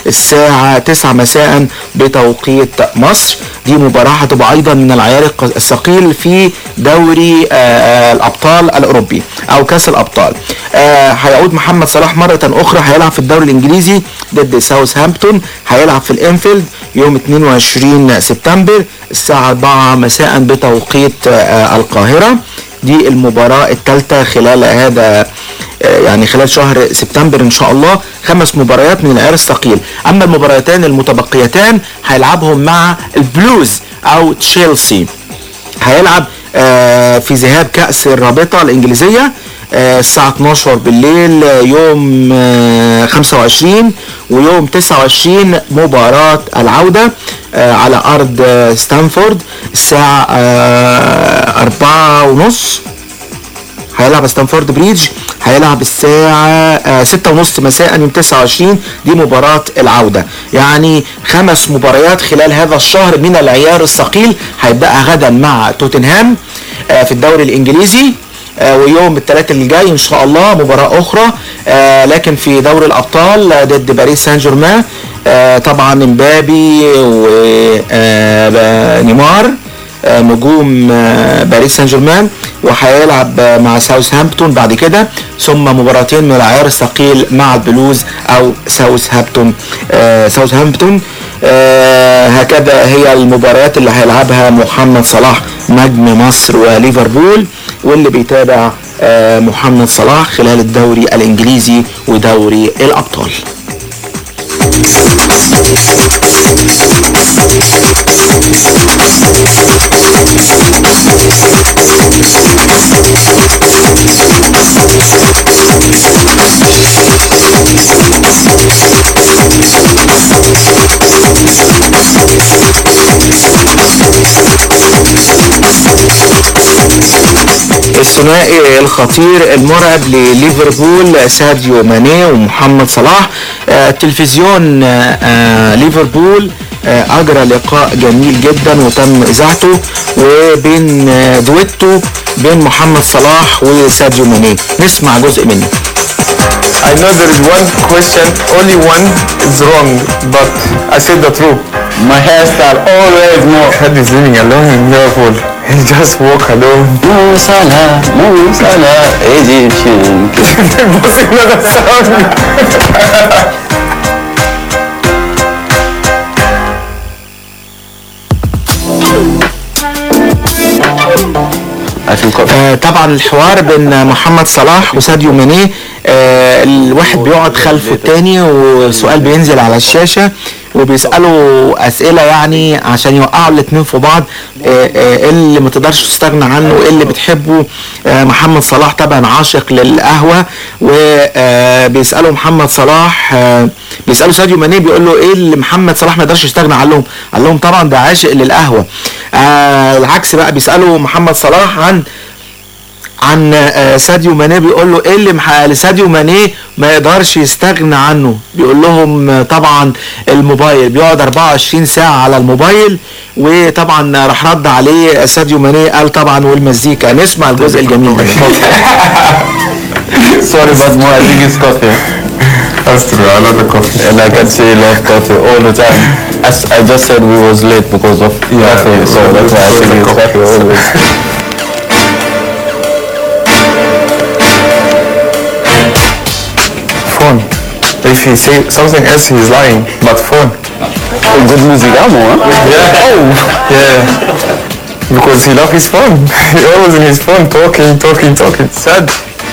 Speaker 9: الساعة 9 مساء بتوقيت مصر دي مباراة هتبقى أيضا من العيار الق- الثقيل في دوري آه، الأبطال الأوروبي أو كأس الأبطال آه، هيعود محمد صلاح مرة أخرى هيلعب في الدوري الإنجليزي ضد ساوثهامبتون هيلعب في الإنفيلد يوم 22 سبتمبر الساعة 4 مساء بتوقيت آه، القاهرة دي المباراة الثالثة خلال هذا آه، يعني خلال شهر سبتمبر ان شاء الله خمس مباريات من العيار الثقيل اما المباراتان المتبقيتان هيلعبهم مع البلوز او تشيلسي هيلعب آه، في ذهاب كأس الرابطة الإنجليزية آه، الساعة 12 بالليل آه، يوم آه، 25 ويوم 29 مباراة العودة آه، على أرض آه، ستانفورد الساعة آه، أربعة ونص هيلعب ستانفورد بريدج هيلعب الساعة آه، ستة ونص مساء يوم 29 دي مباراة العودة يعني خمس مباريات خلال هذا الشهر من العيار الثقيل هيبدأها غدا مع توتنهام آه، في الدوري الإنجليزي آه، ويوم الثلاثاء اللي جاي ان شاء الله مباراه اخرى آه، لكن في دوري الابطال آه، ضد باريس سان جيرمان آه، طبعا امبابي ونيمار آه، نجوم آه، باريس سان جيرمان وهيلعب آه، مع ساوثهامبتون بعد كده ثم مباراتين من العيار الثقيل مع البلوز او ساوثهامبتون آه، ساوثهامبتون آه، هكذا هي المباريات اللي هيلعبها محمد صلاح نجم مصر وليفربول واللي بيتابع آه، محمد صلاح خلال الدوري الانجليزي ودوري الابطال الثنائي الخطير المرعب لليفربول ساديو ماني ومحمد صلاح آه، تلفزيون آه، آه، ليفربول آه، اجرى لقاء جميل جدا وتم اذاعته وبين آه، دويتو بين محمد صلاح وساديو ماني نسمع جزء منه
Speaker 11: I know there is one question, only one is wrong, but I said the truth. My hairstyle always more. Head is living alone in Liverpool. He just walk alone.
Speaker 12: Mo Salah, Mo Salah, Egyptian.
Speaker 11: Bust another sound.
Speaker 9: آه طبعا الحوار بين محمد صلاح وساديو ماني آه الواحد بيقعد خلفه التاني وسؤال بينزل على الشاشة وبيسألوا أسئلة يعني عشان يوقعوا الاتنين في بعض آه آه إيه اللي ما تقدرش تستغنى عنه ايه اللي بتحبه آه محمد صلاح طبعا عاشق للقهوة وبيسألوا محمد صلاح آه بيسألوا ساديو ماني بيقول له ايه اللي محمد صلاح ما يقدرش يستغنى عنهم قال لهم طبعا ده عاشق للقهوة آه العكس بقى بيسألوا محمد صلاح عن عن آه، ساديو ماني بيقول له ايه اللي مح- ساديو ماني ما يقدرش يستغنى عنه بيقول لهم آه، طبعا الموبايل بيقعد 24 ساعة على الموبايل وطبعا راح رد عليه ساديو ماني قال طبعا والمزيكا نسمع الجزء الجميل ده
Speaker 12: Sorry, but more, I think it's coffee.
Speaker 11: That's true, I love the coffee.
Speaker 12: And I can say love coffee all the time. As I just said we was late because of coffee, so that's why I think it's coffee always.
Speaker 11: Phone. If he say something else, he's lying. But phone.
Speaker 12: Good music, amo, huh?
Speaker 11: Yeah. Oh. Yeah. Because he love his phone. he always in his phone talking, talking, talking. Sad.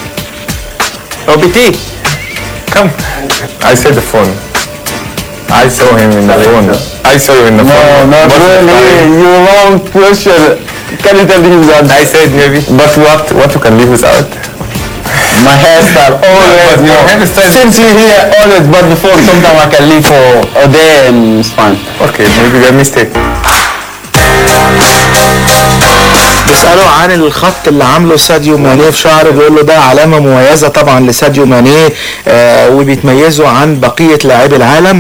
Speaker 11: OBT. Come. I said the phone. I saw him in the phone. I saw you in the
Speaker 12: No,
Speaker 11: phone.
Speaker 12: not
Speaker 11: Most of the
Speaker 12: really.
Speaker 11: time.
Speaker 12: You wrong question. Can you tell him that?
Speaker 11: I said maybe. But what what you can live without?
Speaker 12: My hairstyle always
Speaker 11: Your
Speaker 12: more.
Speaker 11: hairstyle-
Speaker 12: Since you here always, but before sometimes I can leave for a day and it's fine.
Speaker 11: Okay, maybe a mistake.
Speaker 9: بيسألوا عن الخط اللي عامله ساديو ماني في شعره بيقول له ده علامة مميزة طبعا لساديو ماني آه وبيتميزوا عن بقية لاعبي العالم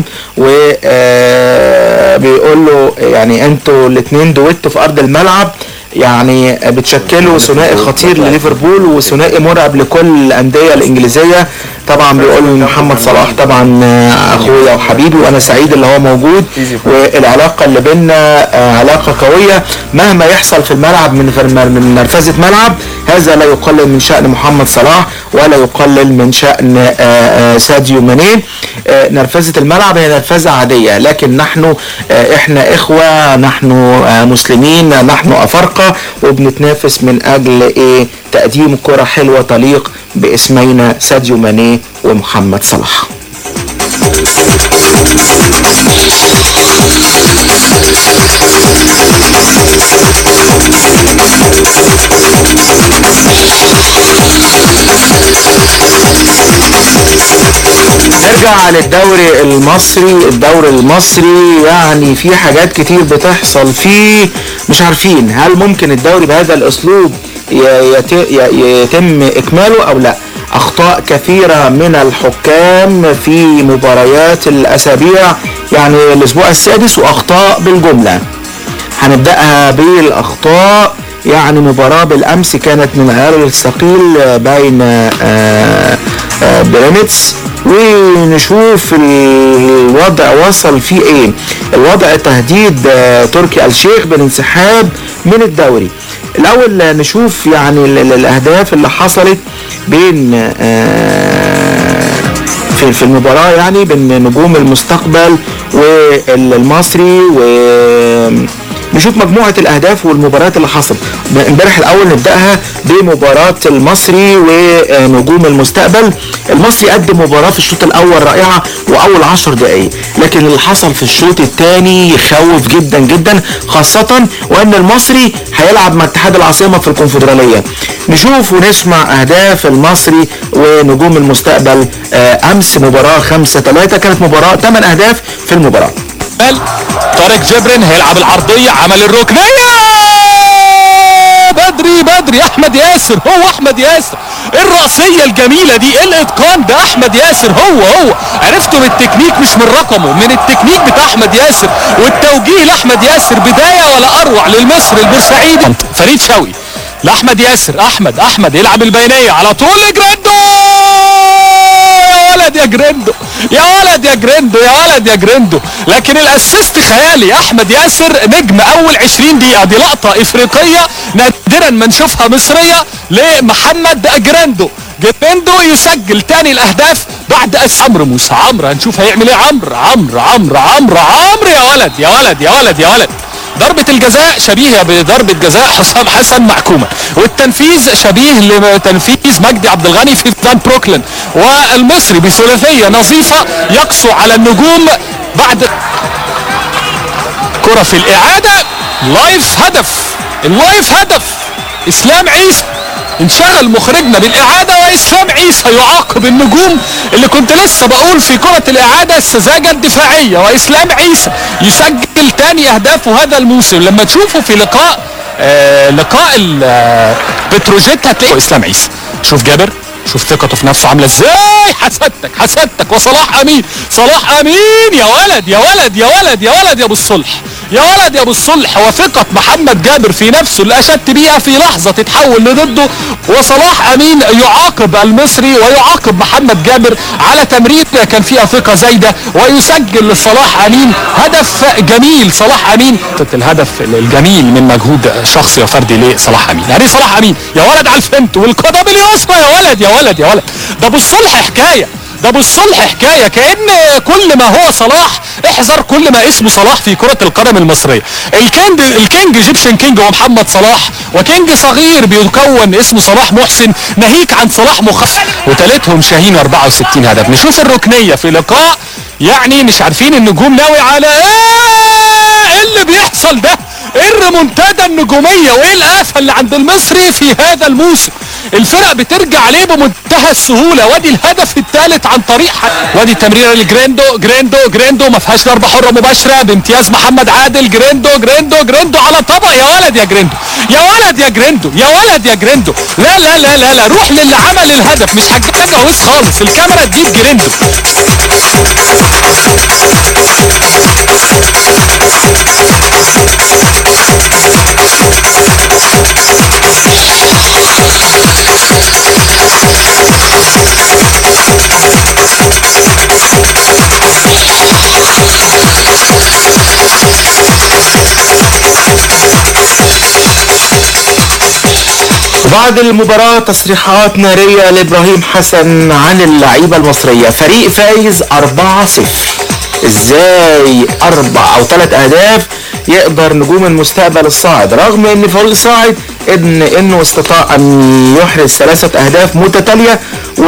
Speaker 9: وبيقول له يعني انتوا الاثنين دويتوا في ارض الملعب يعني بتشكلوا ثنائي خطير لليفربول وثنائي مرعب لكل الانديه الانجليزيه طبعا بيقول محمد صلاح طبعا آه، اخويا وحبيبي وانا سعيد اللي هو موجود والعلاقه اللي بينا آه، علاقه قويه مهما يحصل في الملعب من غير من نرفزه ملعب هذا لا يقلل من شان محمد صلاح ولا يقلل من شان آه، آه، ساديو ماني آه، نرفزه الملعب هي نرفزه عاديه لكن نحن آه، احنا اخوه نحن آه، مسلمين نحن افارقه وبنتنافس من اجل ايه تقديم كره حلوه تليق باسمينا ساديو ماني ومحمد صلاح نرجع للدوري المصري الدوري المصري يعني في حاجات كتير بتحصل فيه مش عارفين هل ممكن الدوري بهذا الاسلوب ي- يت- ي- يتم اكماله او لا اخطاء كثيرة من الحكام في مباريات الاسابيع يعني الاسبوع السادس واخطاء بالجملة هنبدأها بالاخطاء يعني مباراة بالامس كانت من عيار الثقيل بين آه، آه، بيراميدز ونشوف الوضع وصل فيه ايه الوضع تهديد آه، تركي آل الشيخ بالانسحاب من الدوري الاول آه، نشوف يعني ال- ال- الاهداف اللي حصلت بين آه، في في المباراة يعني بين نجوم المستقبل والمصري و نشوف مجموعة الأهداف والمباريات اللي حصلت امبارح الأول نبدأها بمباراة المصري ونجوم المستقبل المصري قدم مباراة في الشوط الأول رائعة وأول عشر دقايق لكن اللي حصل في الشوط الثاني يخوف جدا جدا خاصة وأن المصري هيلعب مع اتحاد العاصمة في الكونفدرالية نشوف ونسمع أهداف المصري ونجوم المستقبل آه، أمس مباراة 5 3 كانت مباراة 8 أهداف في المباراة
Speaker 13: طارق جبرن هيلعب العرضية عمل الركنية بدري بدري احمد ياسر هو احمد ياسر الرأسية الجميلة دي الاتقان ده احمد ياسر هو هو عرفته من التكنيك مش من رقمه من التكنيك بتاع احمد ياسر والتوجيه لاحمد ياسر بداية ولا اروع للمصري البورسعيدي فريد شوقي لاحمد ياسر احمد احمد يلعب البينية على طول جراندو يا ولد يا جريندو يا ولد يا جريندو يا ولد يا جريندو لكن الاسيست خيالي احمد ياسر نجم اول 20 دقيقه دي لقطه افريقيه نادرا ما نشوفها مصريه لمحمد جريندو جريندو يسجل تاني الاهداف بعد أس عمرو موسى عمرو هنشوف هيعمل ايه عمرو عمرو عمرو عمرو عمرو يا ولد يا ولد يا ولد يا ولد ضربة الجزاء شبيهة بضربة جزاء حسام حسن محكومة والتنفيذ شبيه لتنفيذ مجدي عبد الغني في فان بروكلين والمصري بثلاثية نظيفة يقسو على النجوم بعد كرة في الإعادة لايف هدف اللايف هدف إسلام عيسى انشغل مخرجنا بالإعادة وإسلام عيسى يعاقب النجوم اللي كنت لسه بقول في كرة الإعادة السذاجة الدفاعية وإسلام عيسى يسجل تاني أهدافه هذا الموسم لما تشوفه في لقاء آه لقاء ال- آه، بتروجيت هتلاقيه إسلام عيسى شوف جابر شوف ثقته في نفسه عامله ازاي حسدتك حسدتك وصلاح امين صلاح امين يا ولد يا ولد يا ولد يا ولد يا ابو الصلح يا ولد يا ابو الصلح وثقة محمد جابر في نفسه اللي اشدت بيها في لحظة تتحول لضده وصلاح امين يعاقب المصري ويعاقب محمد جابر على تمرير كان فيها ثقة زايدة ويسجل لصلاح امين هدف جميل صلاح امين الهدف الجميل من مجهود شخصي وفردي لصلاح امين يعني إيه صلاح امين يا ولد على الفنت والقدم اليسرى يا ولد يا ولد يا ولد ده ابو الصلح حكايه ده ابو الصلح حكايه كان كل ما هو صلاح احذر كل ما اسمه صلاح في كره القدم المصريه الكينج الكينج ايجيبشن كينج هو محمد صلاح وكينج صغير بيكون اسمه صلاح محسن ناهيك عن صلاح مخ وتالتهم شاهين 64 هدف نشوف الركنيه في لقاء يعني مش عارفين النجوم ناوي على ايه إيه اللي بيحصل ده ايه الريمونتادا النجوميه وايه الافه اللي عند المصري في هذا الموسم الفرق بترجع عليه بمنتهى السهوله وادي الهدف الثالث عن طريق ح- وادي التمريره لجريندو جريندو جريندو ما فيهاش ضربه حره مباشره بامتياز محمد عادل جريندو جريندو جريندو على طبق يا ولد يا جريندو يا ولد يا جريندو يا ولد يا جريندو لا لا لا لا لا روح للي عمل الهدف مش هتجوز خالص الكاميرا تجيب جريندو
Speaker 9: وبعد المباراة تصريحات نارية لإبراهيم حسن عن اللعيبة المصرية فريق فايز 4-0 ازاي اربع او ثلاث اهداف يقدر نجوم المستقبل الصاعد رغم ان فريق صاعد ان انه استطاع ان يحرز ثلاثة اهداف متتالية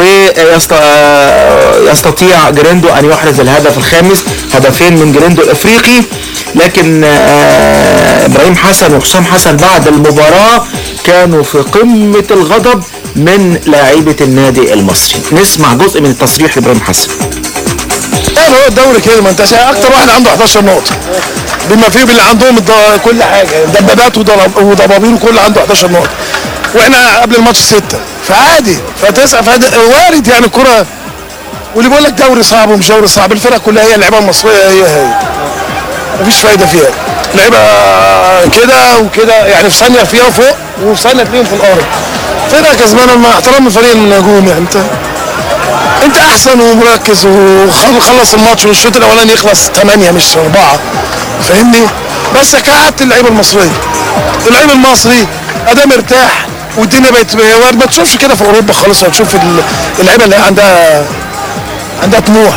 Speaker 9: ويستطيع جريندو ان يحرز الهدف الخامس هدفين من جريندو الافريقي لكن آه، ابراهيم حسن وحسام حسن بعد المباراة كانوا في قمة الغضب من لاعيبة النادي المصري نسمع جزء من التصريح لابراهيم حسن
Speaker 14: يعني هو الدوري كده ما انتش اكتر واحد عنده 11 نقطه بما فيه اللي عندهم الد- كل حاجه دبابات وضرب- وضبابير وكل عنده 11 نقطه واحنا قبل الماتش سته فعادي فتسع فعادي وارد يعني الكره واللي بيقول لك دوري صعب ومش دوري صعب الفرق كلها هي اللعيبه المصريه هي هي مفيش فايده فيها لعيبه كده وكده يعني في ثانيه فيها فوق وفي ثانيه تلاقيهم في الارض فرقه كسبانه مع احترام الفريق النجوم يعني انت انت احسن ومركز وخلص الماتش والشوط الاولاني يخلص 8 مش 4 فاهمني بس كعادة اللعيبه المصريه اللعيب المصري اداه مرتاح والدنيا بقت وارد ما تشوفش كده في اوروبا خالص وتشوف ال- اللعيبه اللي عندها عندها طموح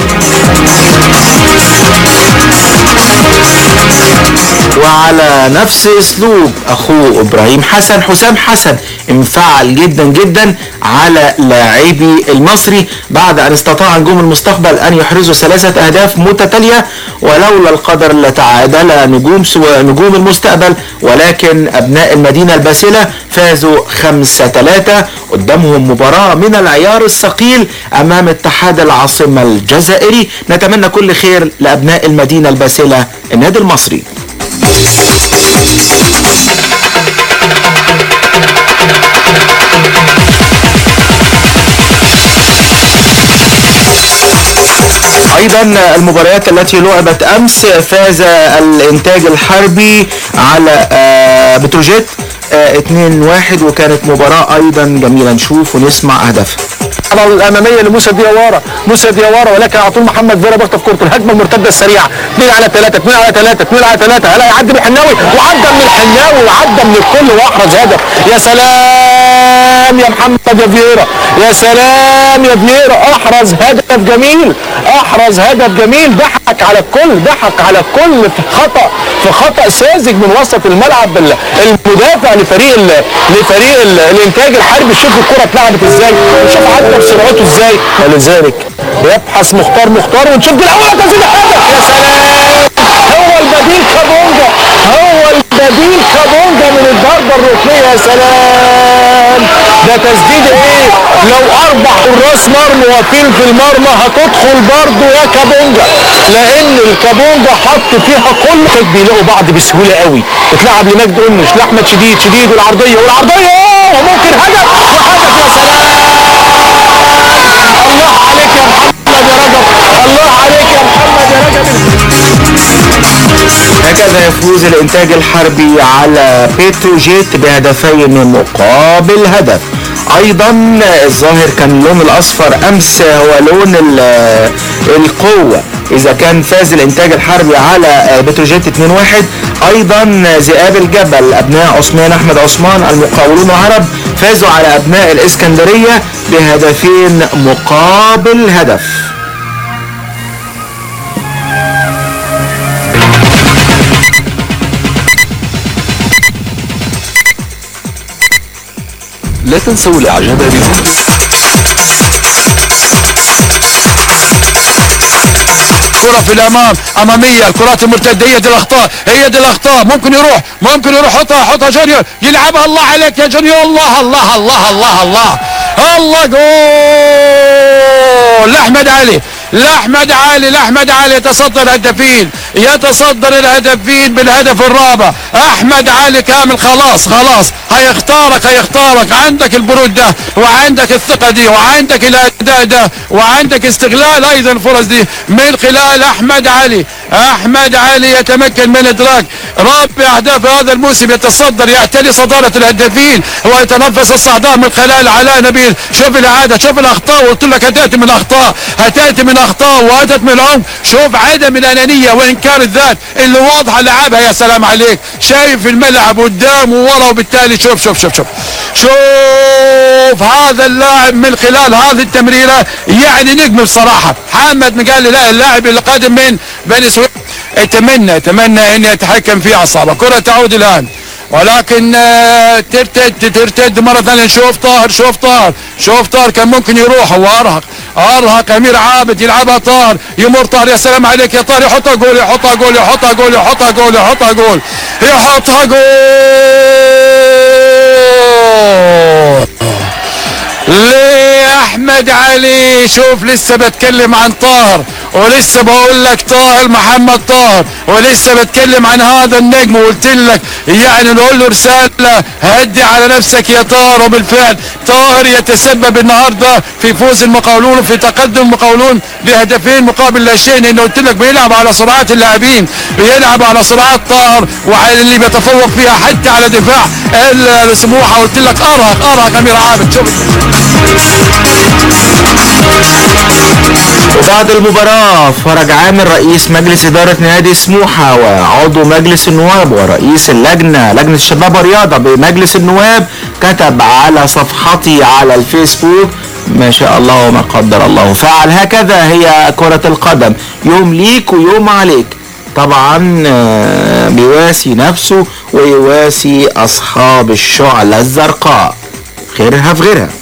Speaker 9: وعلى نفس اسلوب اخوه ابراهيم حسن حسام حسن انفعل جدا جدا على لاعبي المصري بعد ان استطاع نجوم المستقبل ان يحرزوا ثلاثة اهداف متتالية ولولا القدر لتعادل نجوم سوى نجوم المستقبل ولكن ابناء المدينة الباسلة فازوا خمسة ثلاثة قدامهم مباراة من العيار الثقيل امام اتحاد العاصمة الجزائري نتمنى كل خير لابناء المدينة الباسلة النادي المصري ايضا المباريات التي لعبت امس فاز الانتاج الحربي على آه، بتروجيت آه، 2-1 وكانت مباراة ايضا جميلة نشوف ونسمع اهدافها
Speaker 15: الكرة الاماميه لموسى ديawara موسى ديawara ولكن على طول محمد فيرا بيخطف كورته الهجمه المرتده السريعه 2 على 3 2 على 3 2 على 3 هلا يعدي من الحناوي وعدى من الحناوي وعدى من الكل واحرز هدف يا سلام يا محمد يا فييرا يا سلام يا فييرا احرز هدف جميل احرز هدف جميل ضحك على الكل ضحك على الكل في خطا في خطا ساذج من وسط الملعب ال- المدافع لفريق ال- لفريق ال- الانتاج الحربي شوف الكره اتلعبت ازاي وشوف عدى بسرعته ازاي ولذلك بيبحث مختار مختار ونشوف دي الاول تسديد هدف يا سلام هو البديل كابونجا هو البديل كابونجا من الضربه الركنيه يا سلام ده تسديد ايه لو اربع حراس مرمى واقفين في المرمى هتدخل برضه يا كابونجا لان الكابونجا حط فيها كل كانت بيلاقوا بعض بسهوله قوي اتلعب لمجد قنش لاحمد شديد شديد والعرضيه والعرضيه أوه، وممكن هدف وهدف يا سلام الله عليك يا محمد يا رجب الله عليك يا محمد يا رجب
Speaker 9: هكذا يفوز الانتاج الحربي على بتروجيت بهدفين مقابل هدف ايضا الظاهر كان اللون الاصفر امس هو لون ال- القوه اذا كان فاز الانتاج الحربي على بتروجيت 2-1 ايضا ذئاب الجبل ابناء عثمان احمد عثمان المقاولون العرب فازوا على ابناء الاسكندريه بهدفين مقابل هدف
Speaker 16: لا تنسوا الاعجاب بنا
Speaker 14: كرة في الامام اماميه الكرات المرتده هي دي الاخطاء هي دي الاخطاء ممكن يروح ممكن يروح حطها حطها جونيور يلعبها الله عليك يا جونيور الله الله الله الله الله الله جول لاحمد علي لاحمد علي لاحمد علي يتصدر الهدافين يتصدر الهدافين بالهدف الرابع احمد علي كامل خلاص خلاص هيختارك هيختارك عندك البرود ده وعندك الثقه دي وعندك الاداء ده وعندك استغلال ايضا الفرص دي من خلال احمد علي احمد علي يتمكن من ادراك رابع اهداف هذا الموسم يتصدر يعتلي صداره الهدافين ويتنفس الصعداء من خلال علاء نبيل شوف الاعاده شوف الاخطاء وقلت لك هتاتي من اخطاء هتاتي من اخطاء واتت من عمق شوف عدم الانانيه وانكار الذات اللي واضحه لعبها يا سلام عليك شايف الملعب قدام وورا وبالتالي
Speaker 17: شوف شوف شوف شوف شوف هذا اللاعب من خلال هذه التمريرة يعني نجم بصراحة محمد مقال لا اللاعب القادم من بني سويف اتمنى اتمنى ان يتحكم في اعصابه كرة تعود الان ولكن آه، ترتد ترتد مرة ثانية شوف طاهر شوف طاهر شوف طاهر كان ممكن يروح هو ارهق ارهق امير عابد يلعبها طاهر يمر طاهر يا سلام عليك يا طاهر يحطها جول يحطها جول يحطها جول يحطها جول يحطها جول يحطها جول ليه يا احمد علي شوف لسه بتكلم عن طاهر ولسه بقول لك طاهر محمد طاهر ولسه بتكلم عن هذا النجم وقلت لك يعني نقول له رساله هدي على نفسك يا طاهر وبالفعل طاهر يتسبب النهارده في فوز المقاولون وفي تقدم المقاولون بهدفين مقابل لا شيء لان قلت لك بيلعب على سرعات اللاعبين بيلعب على سرعات طاهر واللي بيتفوق فيها حتى على دفاع السموحه قلت لك ارهق ارهق امير عابد شوف
Speaker 9: وبعد المباراة فرج عامر رئيس مجلس إدارة نادي سموحة وعضو مجلس النواب ورئيس اللجنة لجنة الشباب والرياضة بمجلس النواب كتب على صفحتي على الفيسبوك ما شاء الله وما قدر الله فعل هكذا هي كرة القدم يوم ليك ويوم عليك طبعا آه، بيواسي نفسه ويواسي أصحاب الشعلة الزرقاء خيرها في غيرها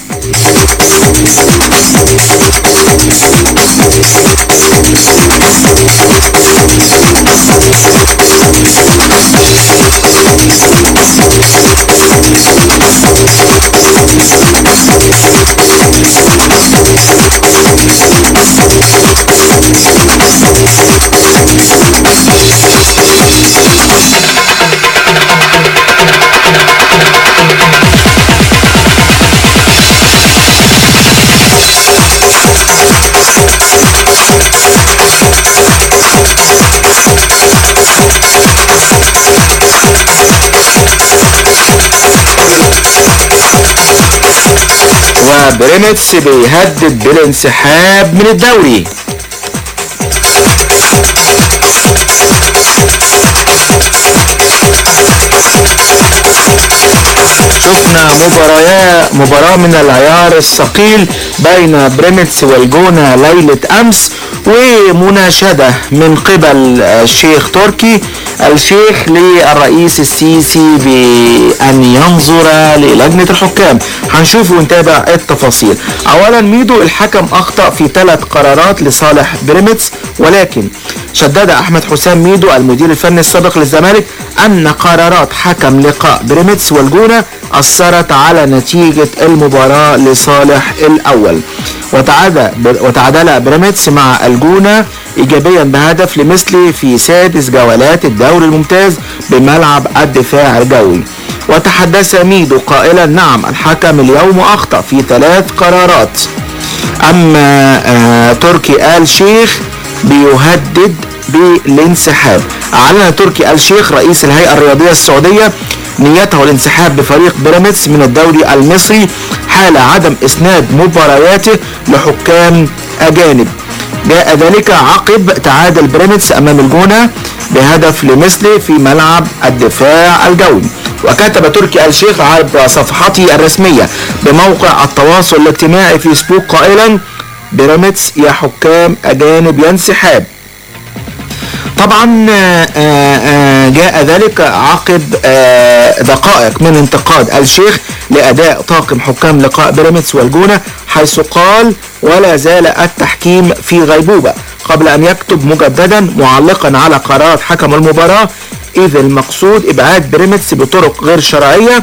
Speaker 9: وبريمتس بيهدد بالانسحاب من الدوري شفنا مباراة مباراة من العيار الثقيل بين بريمتس والجونة ليلة أمس ومناشدة من قبل الشيخ تركي الشيخ للرئيس السيسي بأن ينظر للجنة الحكام هنشوف ونتابع التفاصيل أولا ميدو الحكم أخطأ في ثلاث قرارات لصالح بريمتس ولكن شدد أحمد حسام ميدو المدير الفني السابق للزمالك أن قرارات حكم لقاء بريمتس والجونة أثرت على نتيجة المباراة لصالح الأول وتعادل وتعادل بريمتس مع الجونة إيجابيا بهدف لمثلي في سادس جولات الدوري الممتاز بملعب الدفاع الجوي وتحدث ميدو قائلا نعم الحكم اليوم أخطأ في ثلاث قرارات أما آه تركي آل شيخ بيهدد بالانسحاب أعلن تركي آل شيخ رئيس الهيئة الرياضية السعودية نيته الانسحاب بفريق بيراميدز من الدوري المصري حال عدم اسناد مبارياته لحكام اجانب جاء ذلك عقب تعادل بيراميدز امام الجونه بهدف لمثله في ملعب الدفاع الجوي وكتب تركي آل شيخ عبر صفحته الرسمية بموقع التواصل الاجتماعي فيسبوك قائلا بيراميدز يا حكام أجانب ينسحاب طبعا آه، آه، جاء ذلك عقب آه، دقائق من انتقاد الشيخ لاداء طاقم حكام لقاء بيراميدز والجونه حيث قال ولا زال التحكيم في غيبوبه قبل ان يكتب مجددا معلقا على قرارات حكم المباراه اذ المقصود ابعاد بيراميدز بطرق غير شرعيه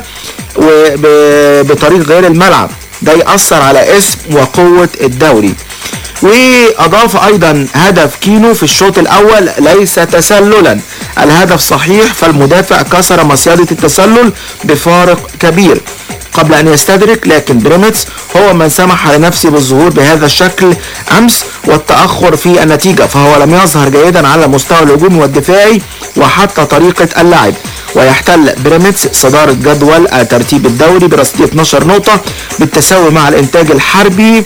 Speaker 9: وبطريق غير الملعب ده يأثر على اسم وقوة الدوري واضاف ايضا هدف كينو في الشوط الاول ليس تسللا الهدف صحيح فالمدافع كسر مصيدة التسلل بفارق كبير قبل ان يستدرك لكن بريميتس هو من سمح لنفسه بالظهور بهذا الشكل امس والتاخر في النتيجه فهو لم يظهر جيدا على المستوى الهجومي والدفاعي وحتى طريقه اللعب ويحتل بيراميدز صدارة جدول ترتيب الدوري برصيد 12 نقطة بالتساوي مع الإنتاج الحربي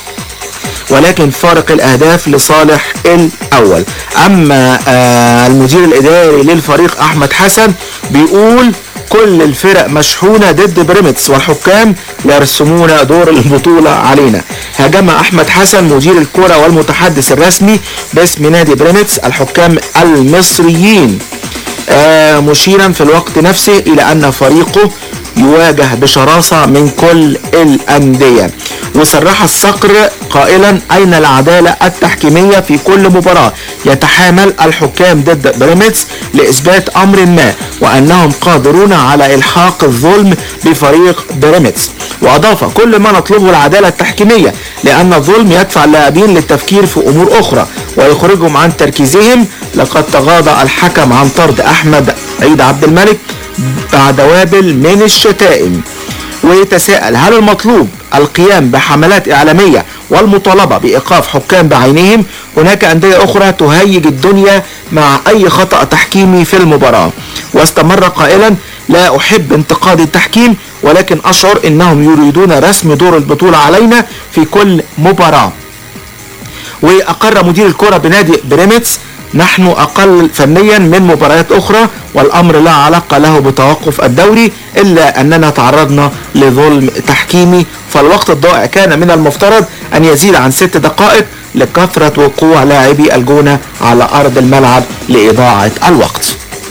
Speaker 9: ولكن فارق الاهداف لصالح الاول اما آه المدير الاداري للفريق احمد حسن بيقول كل الفرق مشحونة ضد بريمتس والحكام يرسمون دور البطولة علينا هاجم أحمد حسن مدير الكرة والمتحدث الرسمي باسم نادي بريمتس الحكام المصريين آه مشيرا في الوقت نفسه إلى أن فريقه يواجه بشراسة من كل الأندية وصرح الصقر قائلا أين العدالة التحكيمية في كل مباراة يتحامل الحكام ضد بيراميدز لإثبات أمر ما وأنهم قادرون على إلحاق الظلم بفريق بيراميدز وأضاف كل ما نطلبه العدالة التحكيمية لأن الظلم يدفع اللاعبين للتفكير في أمور أخرى ويخرجهم عن تركيزهم لقد تغاضى الحكم عن طرد أحمد عيد عبد الملك بعد وابل من الشتائم ويتساءل هل المطلوب القيام بحملات إعلامية والمطالبة بإيقاف حكام بعينهم هناك أندية أخرى تهيج الدنيا مع أي خطأ تحكيمي في المباراة واستمر قائلا لا أحب انتقاد التحكيم ولكن أشعر أنهم يريدون رسم دور البطولة علينا في كل مباراة وأقر مدير الكرة بنادي بيراميدز نحن أقل فنيا من مباريات أخرى والأمر لا علاقة له بتوقف الدوري إلا أننا تعرضنا لظلم تحكيمي فالوقت الضائع كان من المفترض أن يزيد عن ست دقائق لكثرة وقوع لاعبي الجونة على أرض الملعب لإضاعة الوقت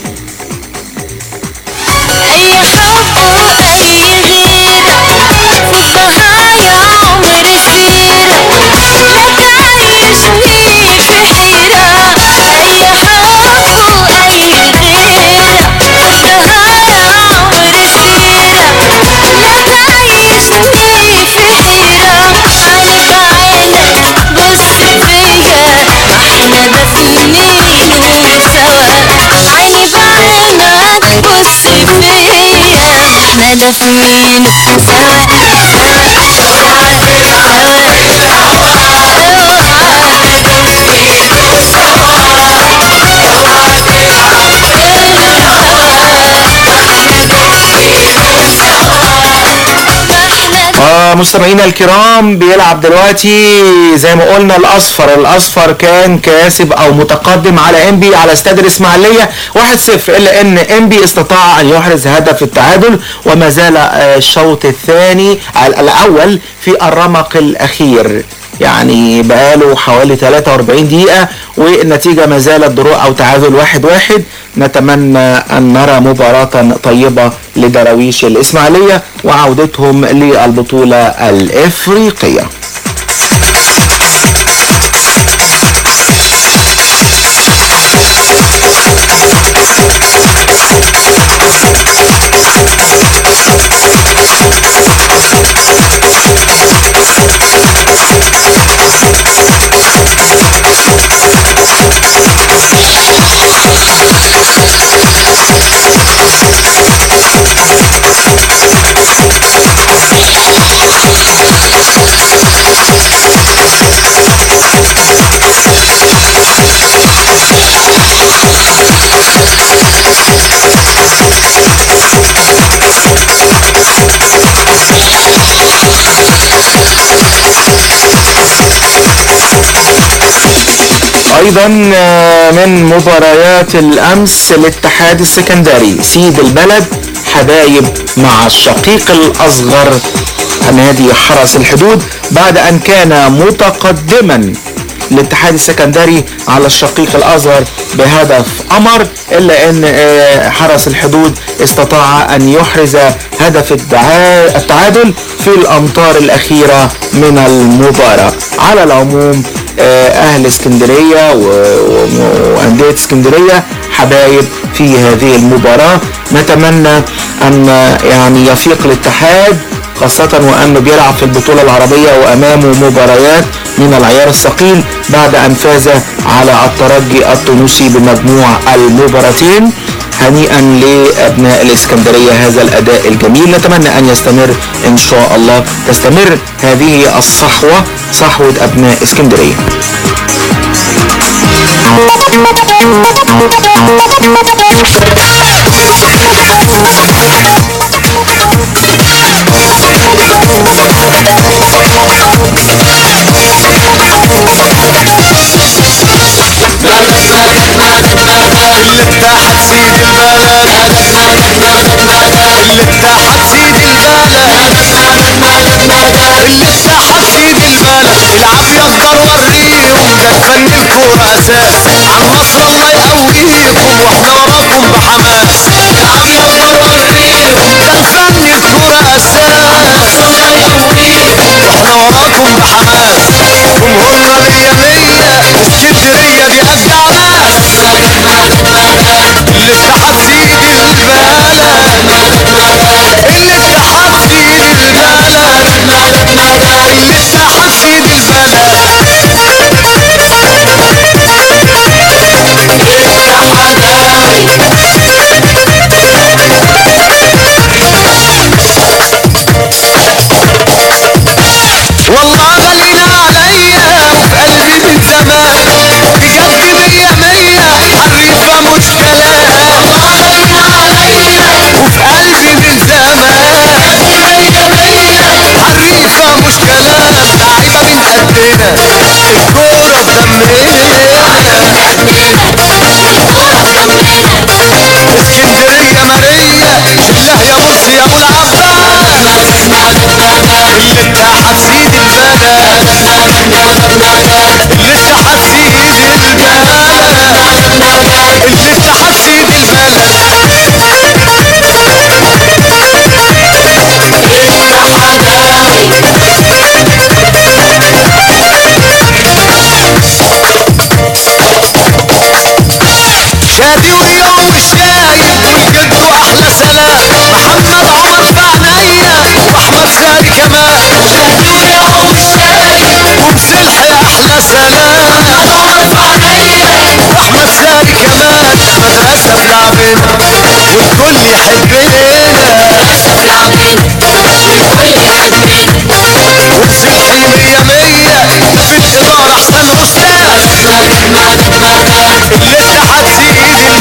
Speaker 7: أي حب وأي غيرة فضها يا عمر سيرة لا تعيشني في حيرة أي حب وأي غيرة فضها يا عمر سيرة لا تعيشني في حيرة عيني بعينك بص فيا ما احنا دفنين سوا عيني بعينك بص فيا احنا دفنين سوا
Speaker 9: آه مستمعينا الكرام بيلعب دلوقتي زي ما قلنا الاصفر الاصفر كان كاسب او متقدم على انبي على استاد الاسماعيليه 1-0 الا ان انبي استطاع ان يحرز هدف التعادل وما زال آه، الشوط الثاني ال- الاول في الرمق الاخير يعني بقاله حوالي 43 دقيقة والنتيجة ما زالت دروع أو تعادل واحد واحد نتمنى أن نرى مباراة طيبة لدراويش الإسماعيلية وعودتهم للبطولة الإفريقية ايضا آه، من مباريات الامس الاتحاد السكندري سيد البلد حبايب مع الشقيق الاصغر نادي حرس الحدود بعد ان كان متقدما الاتحاد السكندري على الشقيق الاصغر بهدف امر الا ان آه، حرس الحدود استطاع ان يحرز هدف الدعا- التعادل في الامتار الاخيره من المباراه على العموم آه، اهل اسكندريه و- و- وانديه اسكندريه حبايب في هذه المباراه نتمنى ان آه، يعني يفيق الاتحاد خاصة وأنه بيلعب في البطولة العربية وأمامه مباريات من العيار الثقيل بعد أن فاز على الترجي التونسي بمجموع المباراتين هنيئا لأبناء الإسكندرية هذا الأداء الجميل نتمنى أن يستمر إن شاء الله تستمر هذه الصحوة صحوة أبناء اسكندرية
Speaker 10: الاتحاد سيد البلد والله غاليين عليا وفي قلبي من زمان بجد مية مية حريفة مش كلام والله غاليين عليا وفي قلبي من زمان مية مية حريفة مش كلام لعيبة من قدنا الكورة في دمنا اسكندرية مارية شله يا بص يا ابو العباس اللي انت حسيد البلد اللي انت حسيد البلد اللي انت حسيد البلد شادي ويوم والشايب والجد احلى سلام محمد عمر في عينيا واحمد ساري كمان شادي ويوم والشايب ومسلحي احلى سلام واحمد ساري كمان مدرسه بلعبنا والكل يحبنا مدرسه بلعبنا والكل يحبنا ومسلحي مية مية في الإدارة أحسن أستاذ اللي انت حتسيد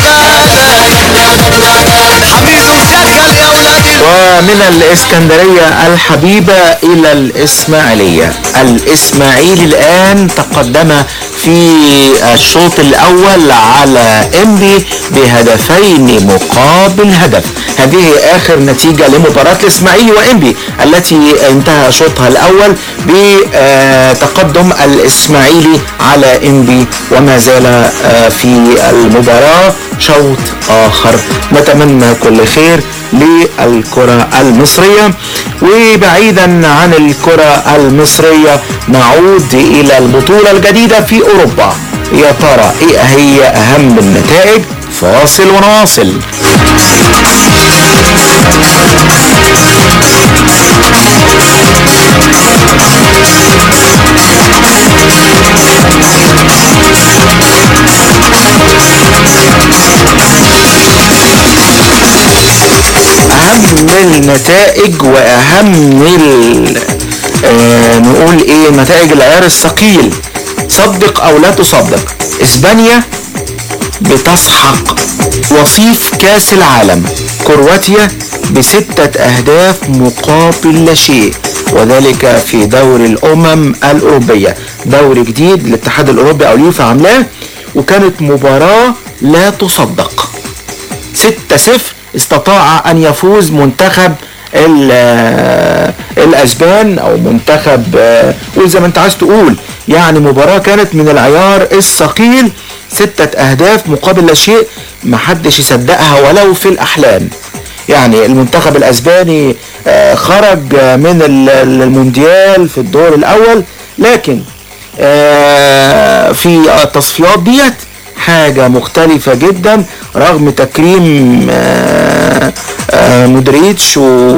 Speaker 10: البلد حميد وشغل يا ولادي
Speaker 9: ومن الإسكندرية الحبيبة إلى الإسماعيلية الإسماعيلي الآن تقدم في الشوط الأول على إنبي بهدفين مقابل هدف هذه آخر نتيجة لمباراة الإسماعيلي وإنبي التي انتهى شوطها الأول بتقدم الإسماعيلي على إنبي وما زال آه، في المباراة شوط آخر نتمنى كل خير للكرة المصرية وبعيدا عن الكرة المصرية نعود إلى البطولة الجديدة في أوروبا يا ترى إيه هي أهم النتائج فاصل ونواصل أهم النتائج وأهم ال... آه نقول إيه نتائج العيار الثقيل صدق أو لا تصدق إسبانيا بتسحق وصيف كاس العالم كرواتيا بستة أهداف مقابل لا شيء وذلك في دوري الأمم الأوروبية دوري جديد الاتحاد الأوروبي أو اليوفا عاملاه وكانت مباراة لا تصدق 6-0 استطاع أن يفوز منتخب ال- آه، الأسبان أو منتخب آه، قول زي ما أنت عايز تقول يعني مباراة كانت من العيار الثقيل ستة أهداف مقابل لا شيء محدش يصدقها ولو في الأحلام يعني المنتخب الأسباني آه، خرج آه، من ال- ال- المونديال في الدور الأول لكن آه، في التصفيات ديت حاجة مختلفة جدا رغم تكريم آه، آه، مودريتش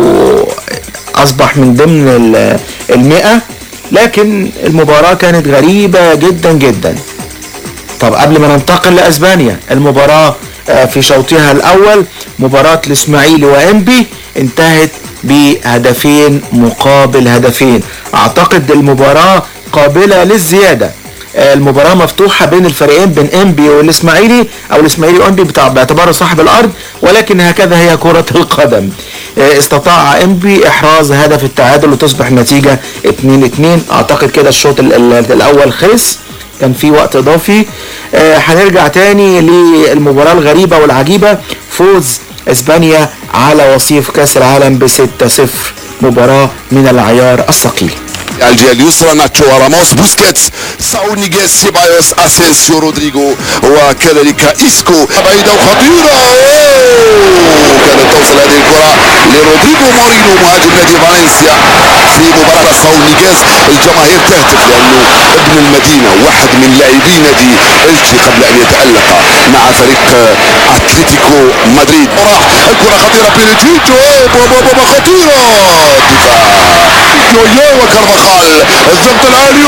Speaker 9: وأصبح من ضمن ال- المئة لكن المباراة كانت غريبة جدا جدا طب قبل ما ننتقل لأسبانيا المباراة آه، في شوطها الأول مباراة الإسماعيلي وإنبي انتهت بهدفين مقابل هدفين أعتقد المباراة قابلة للزيادة آه، المباراة مفتوحة بين الفريقين بين انبي والاسماعيلي او الاسماعيلي وانبي بتاع- باعتباره صاحب الارض ولكن هكذا هي كرة القدم آه، استطاع انبي احراز هدف التعادل وتصبح النتيجة 2-2 اعتقد كده الشوط ال- ال- الاول خلص كان في وقت اضافي آه، هنرجع تاني للمباراة الغريبة والعجيبة فوز اسبانيا على وصيف كاس العالم ب 6-0 مباراة من العيار الثقيل
Speaker 18: الجهة اليسرى ناتشو راموس بوسكيتس ساول نيجيز سيبايوس اسينسيو رودريجو وكذلك اسكو بعيدة وخطيرة أوه! كانت توصل هذه الكرة لرودريجو مورينو مهاجم نادي فالنسيا في مباراة ساول نيجيز الجماهير تهتف لأنه ابن المدينة واحد من لاعبي نادي إلتشي قبل أن يتألق مع فريق آه، أتلتيكو مدريد راح الكرة خطيرة بيريتشيتشو بابا بابا خطيرة دفاع يو يو وكربخال الضغط العالي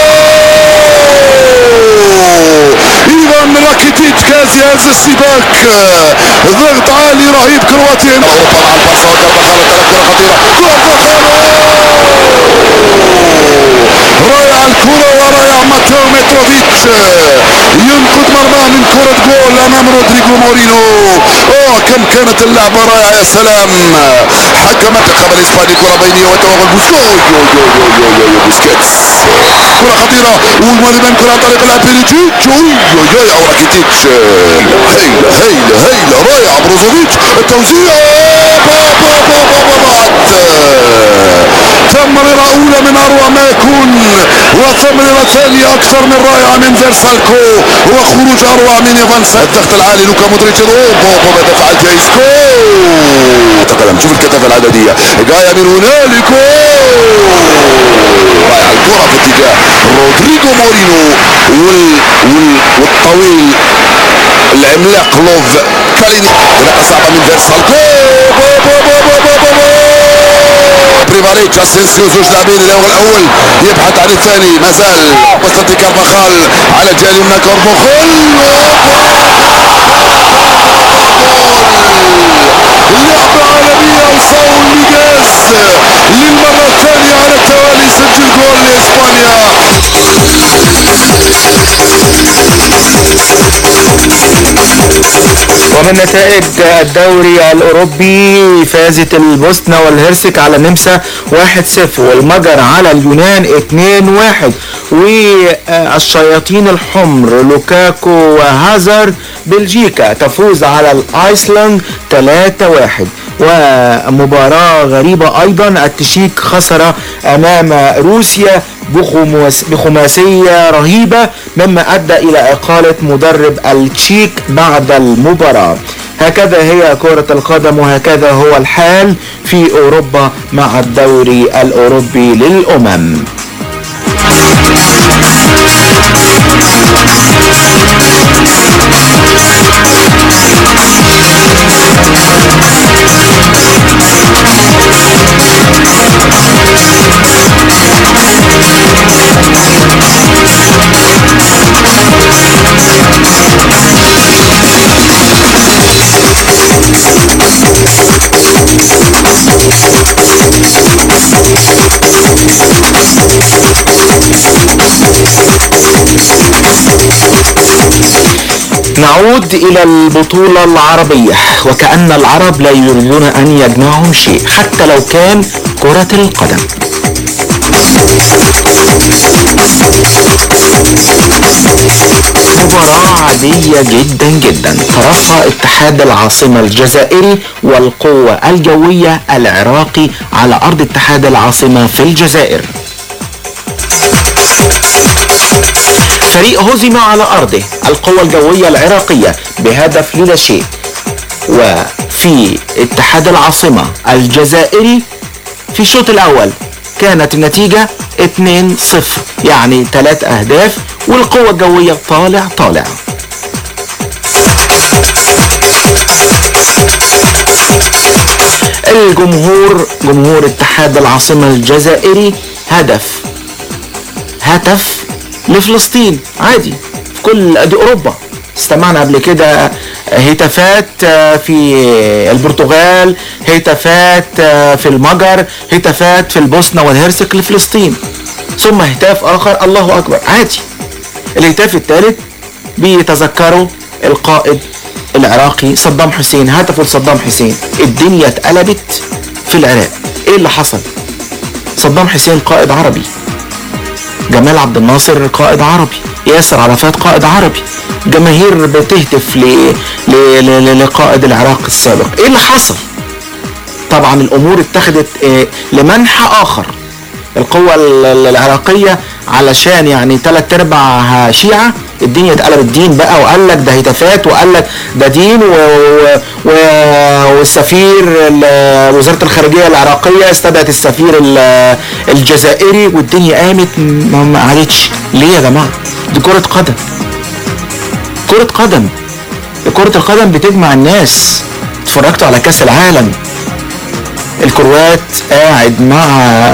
Speaker 18: أوه! ايفان راكيتيتش كاز يهز السباك ضغط عالي رهيب كرواتيا اوروبا مع البارسا وكربخال الكرة خطيرة كربخال ينقذ مرماه من كرة جول امام رودريجو مورينو اوه كم كانت اللعبة رائعة يا سلام حكم المنتخب الاسباني كرة بينية وتوغل بوسكيتس يو يو يو يو يو يو بوسكيتس كرة خطيرة ومالبان كرة عن طريق لاعب بيريتشيتش يو يو يو او راكيتيتش هيلة هيلة هيلة رائع بروزوفيتش التوزيع با با با با با بعد تمريرة أولى من أروع ما يكون وتمريرة ثانية أكثر من رائعة من فيرسالكو وخروج أروع من إيفانس الضغط العالي لوكا مودريتش أوبا ماذا فعل جايسكو تقدم شوف الكثافة العددية جاية من هنالك رائع الكرة في اتجاه رودريجو مورينو وال... وال... والطويل العملاق لوف كاليني قراءة صعبة من فيرسالكو بريفاريتش اسينسيو زوج لاعبين الاول الاول يبحث عن الثاني ما زال وسط كارفاخال على الجهه اليمنى كارفاخال لعبة عالمية وصاول ميجاز للمرة الثانية على التوالي سجل جول لإسبانيا
Speaker 9: ومن نتائج الدوري الأوروبي فازت البوسنة والهرسك على النمسا 1-0 والمجر على اليونان 2-1 والشياطين الحمر لوكاكو وهازارد بلجيكا تفوز على الأيسلند 3-1 ومباراة غريبة أيضا التشيك خسر أمام روسيا بخماس بخماسية رهيبة مما أدى إلى إقالة مدرب التشيك بعد المباراة هكذا هي كرة القدم وهكذا هو الحال في أوروبا مع الدوري الأوروبي للأمم نعود إلى البطولة العربية وكأن العرب لا يريدون أن يجمعهم شيء حتى لو كان كرة القدم مباراة عادية جدا جدا طرفها اتحاد العاصمة الجزائري والقوة الجوية العراقي على أرض اتحاد العاصمة في الجزائر فريق هزم على أرضه القوة الجوية العراقية بهدف للا شيء وفي اتحاد العاصمة الجزائري في الشوط الأول كانت النتيجة 2-0 يعني ثلاث أهداف والقوة الجوية طالع طالع الجمهور جمهور اتحاد العاصمة الجزائري هدف هدف لفلسطين عادي في كل ادي اوروبا استمعنا قبل كده هتافات في البرتغال هتافات في المجر هتافات في البوسنة والهرسك لفلسطين ثم هتاف اخر الله اكبر عادي الهتاف الثالث بيتذكروا القائد العراقي صدام حسين هتفوا لصدام حسين الدنيا اتقلبت في العراق ايه اللي حصل صدام حسين قائد عربي جمال عبد الناصر قائد عربي ياسر عرفات قائد عربي جماهير بتهتف ل... ل... ل... لقائد العراق السابق ايه اللي حصل طبعا الامور اتخذت إيه لمنحى اخر القوة العراقية علشان يعني تلات ارباعها شيعة الدنيا اتقلبت دين بقى وقال لك ده هتافات وقال لك ده دين و... و... و... والسفير وزارة الخارجية العراقية استدعت السفير الجزائري والدنيا قامت ما عادتش ليه يا جماعة دي كرة قدم كرة قدم كرة القدم بتجمع الناس اتفرجتوا على كأس العالم الكروات قاعد مع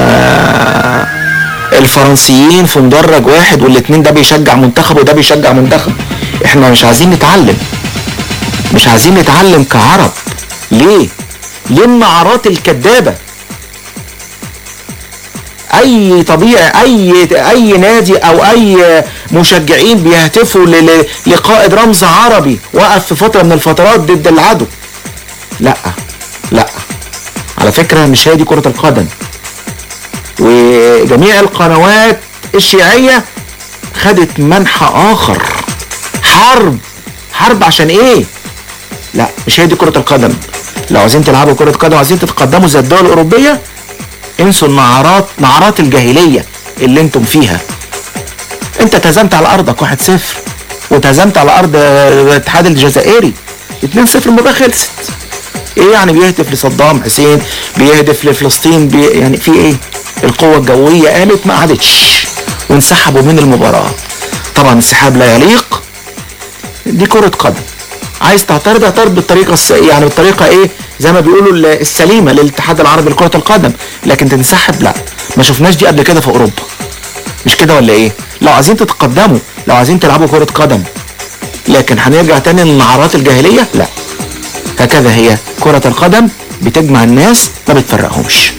Speaker 9: الفرنسيين في مدرج واحد والاتنين ده بيشجع منتخب وده بيشجع منتخب احنا مش عايزين نتعلم مش عايزين نتعلم كعرب ليه ليه النعرات الكدابة اي طبيعي اي اي نادي او اي مشجعين بيهتفوا ل- ل- لقائد رمز عربي وقف في فتره من الفترات ضد العدو لا لا على فكره مش هي دي كره القدم وجميع القنوات الشيعيه خدت منحى اخر حرب حرب عشان ايه لا مش هي دي كره القدم لو عايزين تلعبوا كره قدم عايزين تتقدموا زي الدول الاوروبيه انسوا النعرات نعرات الجاهليه اللي انتم فيها انت تهزمت على ارضك 1-0 وتهزمت على ارض الاتحاد الجزائري 2-0 المباراه خلصت ايه يعني بيهتف لصدام حسين بيهدف لفلسطين بي يعني في ايه القوه الجويه قامت ما قعدتش وانسحبوا من المباراه طبعا انسحاب لا يليق دي كره قدم عايز تعترض اعترض بالطريقه الس... يعني بالطريقه ايه زي ما بيقولوا ال- السليمه للاتحاد العربي لكره القدم لكن تنسحب لا ما شفناش دي قبل كده في اوروبا مش كده ولا ايه لو عايزين تتقدموا لو عايزين تلعبوا كره قدم لكن هنرجع تاني للنعرات الجاهليه لا هكذا هي كره القدم بتجمع الناس ما بتفرقهمش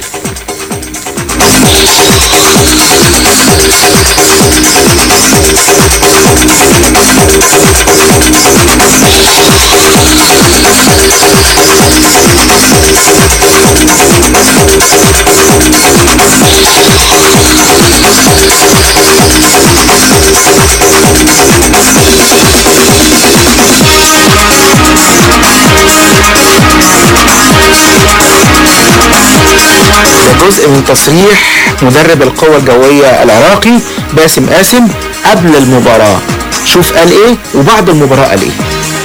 Speaker 9: ده جزء من تصريح مدرب القوة الجوية العراقي باسم قاسم قبل المباراة شوف قال ايه وبعد المباراة قال ايه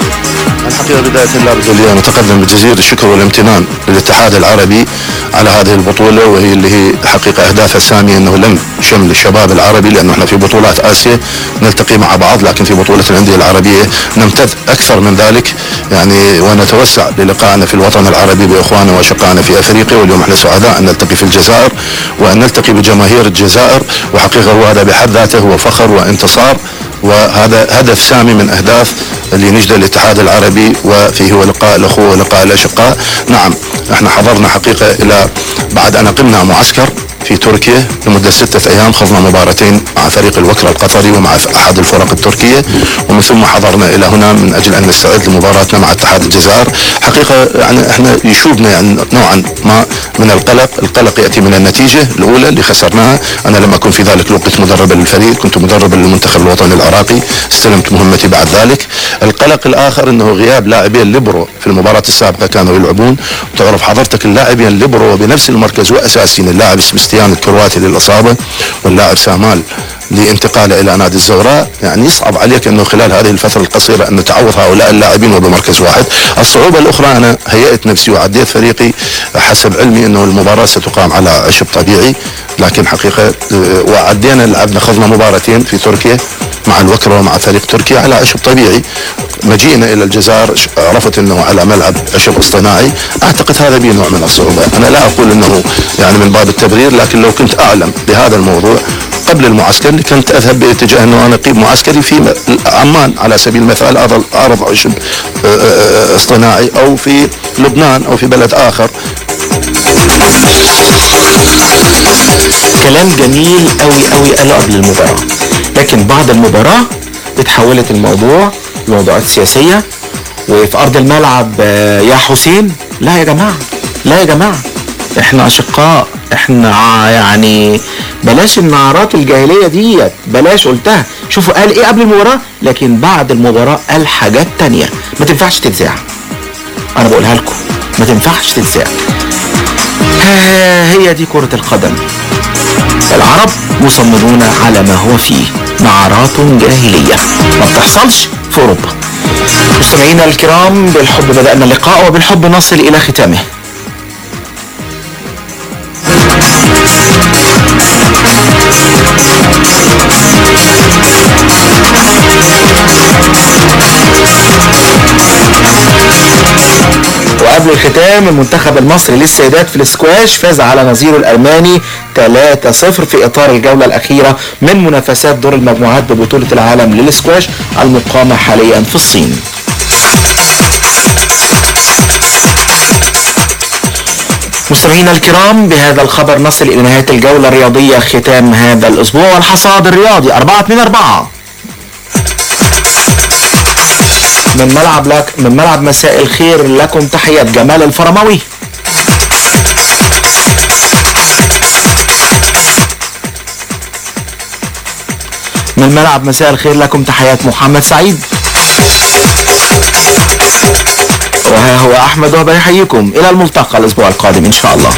Speaker 19: الحقيقة بداية لابد اليوم نتقدم بجزيل الشكر والامتنان للاتحاد العربي على هذه البطولة وهي اللي هي حقيقة أهدافها السامية أنه لم شمل الشباب العربي لأنه احنا في بطولات آسيا نلتقي مع بعض لكن في بطولة الأندية العربية نمتد أكثر من ذلك يعني ونتوسع للقائنا في الوطن العربي بإخواننا وأشقائنا في أفريقيا واليوم احنا سعداء أن نلتقي في الجزائر وأن نلتقي بجماهير الجزائر وحقيقة هو هذا بحد ذاته هو فخر وانتصار وهذا هدف سامي من اهداف اللي نجده الاتحاد العربي وفيه هو لقاء الاخوه ولقاء الاشقاء نعم احنا حضرنا حقيقه الى بعد ان اقمنا معسكر في تركيا لمدة ستة أيام خضنا مباراتين مع فريق الوكرة القطري ومع أحد الفرق التركية ومن ثم حضرنا إلى هنا من أجل أن نستعد لمباراتنا مع اتحاد الجزائر حقيقة يعني احنا يشوبنا يعني نوعا ما من القلق القلق يأتي من النتيجة الأولى اللي خسرناها أنا لم أكن في ذلك الوقت مدربا للفريق كنت مدربا للمنتخب الوطني العراقي استلمت مهمتي بعد ذلك القلق الآخر أنه غياب لاعبين الليبرو في المباراة السابقة كانوا يلعبون تعرف حضرتك اللاعبين الليبرو بنفس المركز وأساسيين اللاعب سبستيان الكرواتي للإصابة واللاعب سامال لانتقاله الى نادي الزوراء يعني يصعب عليك انه خلال هذه الفتره القصيره ان تعوض هؤلاء اللاعبين وبمركز واحد، الصعوبه الاخرى انا هيأت نفسي وعديت فريقي حسب علمي انه المباراه ستقام على عشب طبيعي لكن حقيقه آه، وعدينا لعبنا خضنا مباراتين في تركيا مع الوكرة ومع فريق تركيا على عشب طبيعي مجيئنا الى الجزائر ش- عرفت انه على ملعب عشب اصطناعي اعتقد هذا به نوع من الصعوبه انا لا اقول انه يعني من باب التبرير لكن لو كنت اعلم بهذا الموضوع قبل المعسكر كنت اذهب باتجاه انه انا اقيم معسكري في م- عمان على سبيل المثال أضل- اعرض عشب آه، آه، آه، اصطناعي او في لبنان او في بلد اخر
Speaker 9: كلام جميل قوي قوي قاله قبل المباراة لكن بعد المباراة اتحولت الموضوع لموضوعات سياسية وفي أرض الملعب آه، يا حسين لا يا جماعة لا يا جماعة احنا أشقاء احنا ع- يعني بلاش النعرات الجاهلية ديت بلاش قلتها شوفوا قال ايه قبل المباراة لكن بعد المباراة قال حاجات تانية ما تنفعش تتذاع انا بقولها لكم ما تنفعش تتذاع ها- هي دي كرة القدم العرب مصممون على ما هو فيه نعرات جاهلية ما بتحصلش في أوروبا مستمعينا الكرام بالحب بدأنا اللقاء وبالحب نصل إلى ختامه وقبل الختام المنتخب المصري للسيدات في الاسكواش فاز على نظيره الألماني 3-0 في إطار الجولة الأخيرة من منافسات دور المجموعات ببطولة العالم للاسكواش المقامة حاليا في الصين مستمعينا الكرام بهذا الخبر نصل إلى نهاية الجولة الرياضية ختام هذا الأسبوع والحصاد الرياضي أربعة من أربعة من ملعب لك من ملعب مساء الخير لكم تحيات جمال الفرماوي من ملعب مساء الخير لكم تحيات محمد سعيد وها هو أحمد وهو يحييكم إلى الملتقى الأسبوع القادم إن شاء الله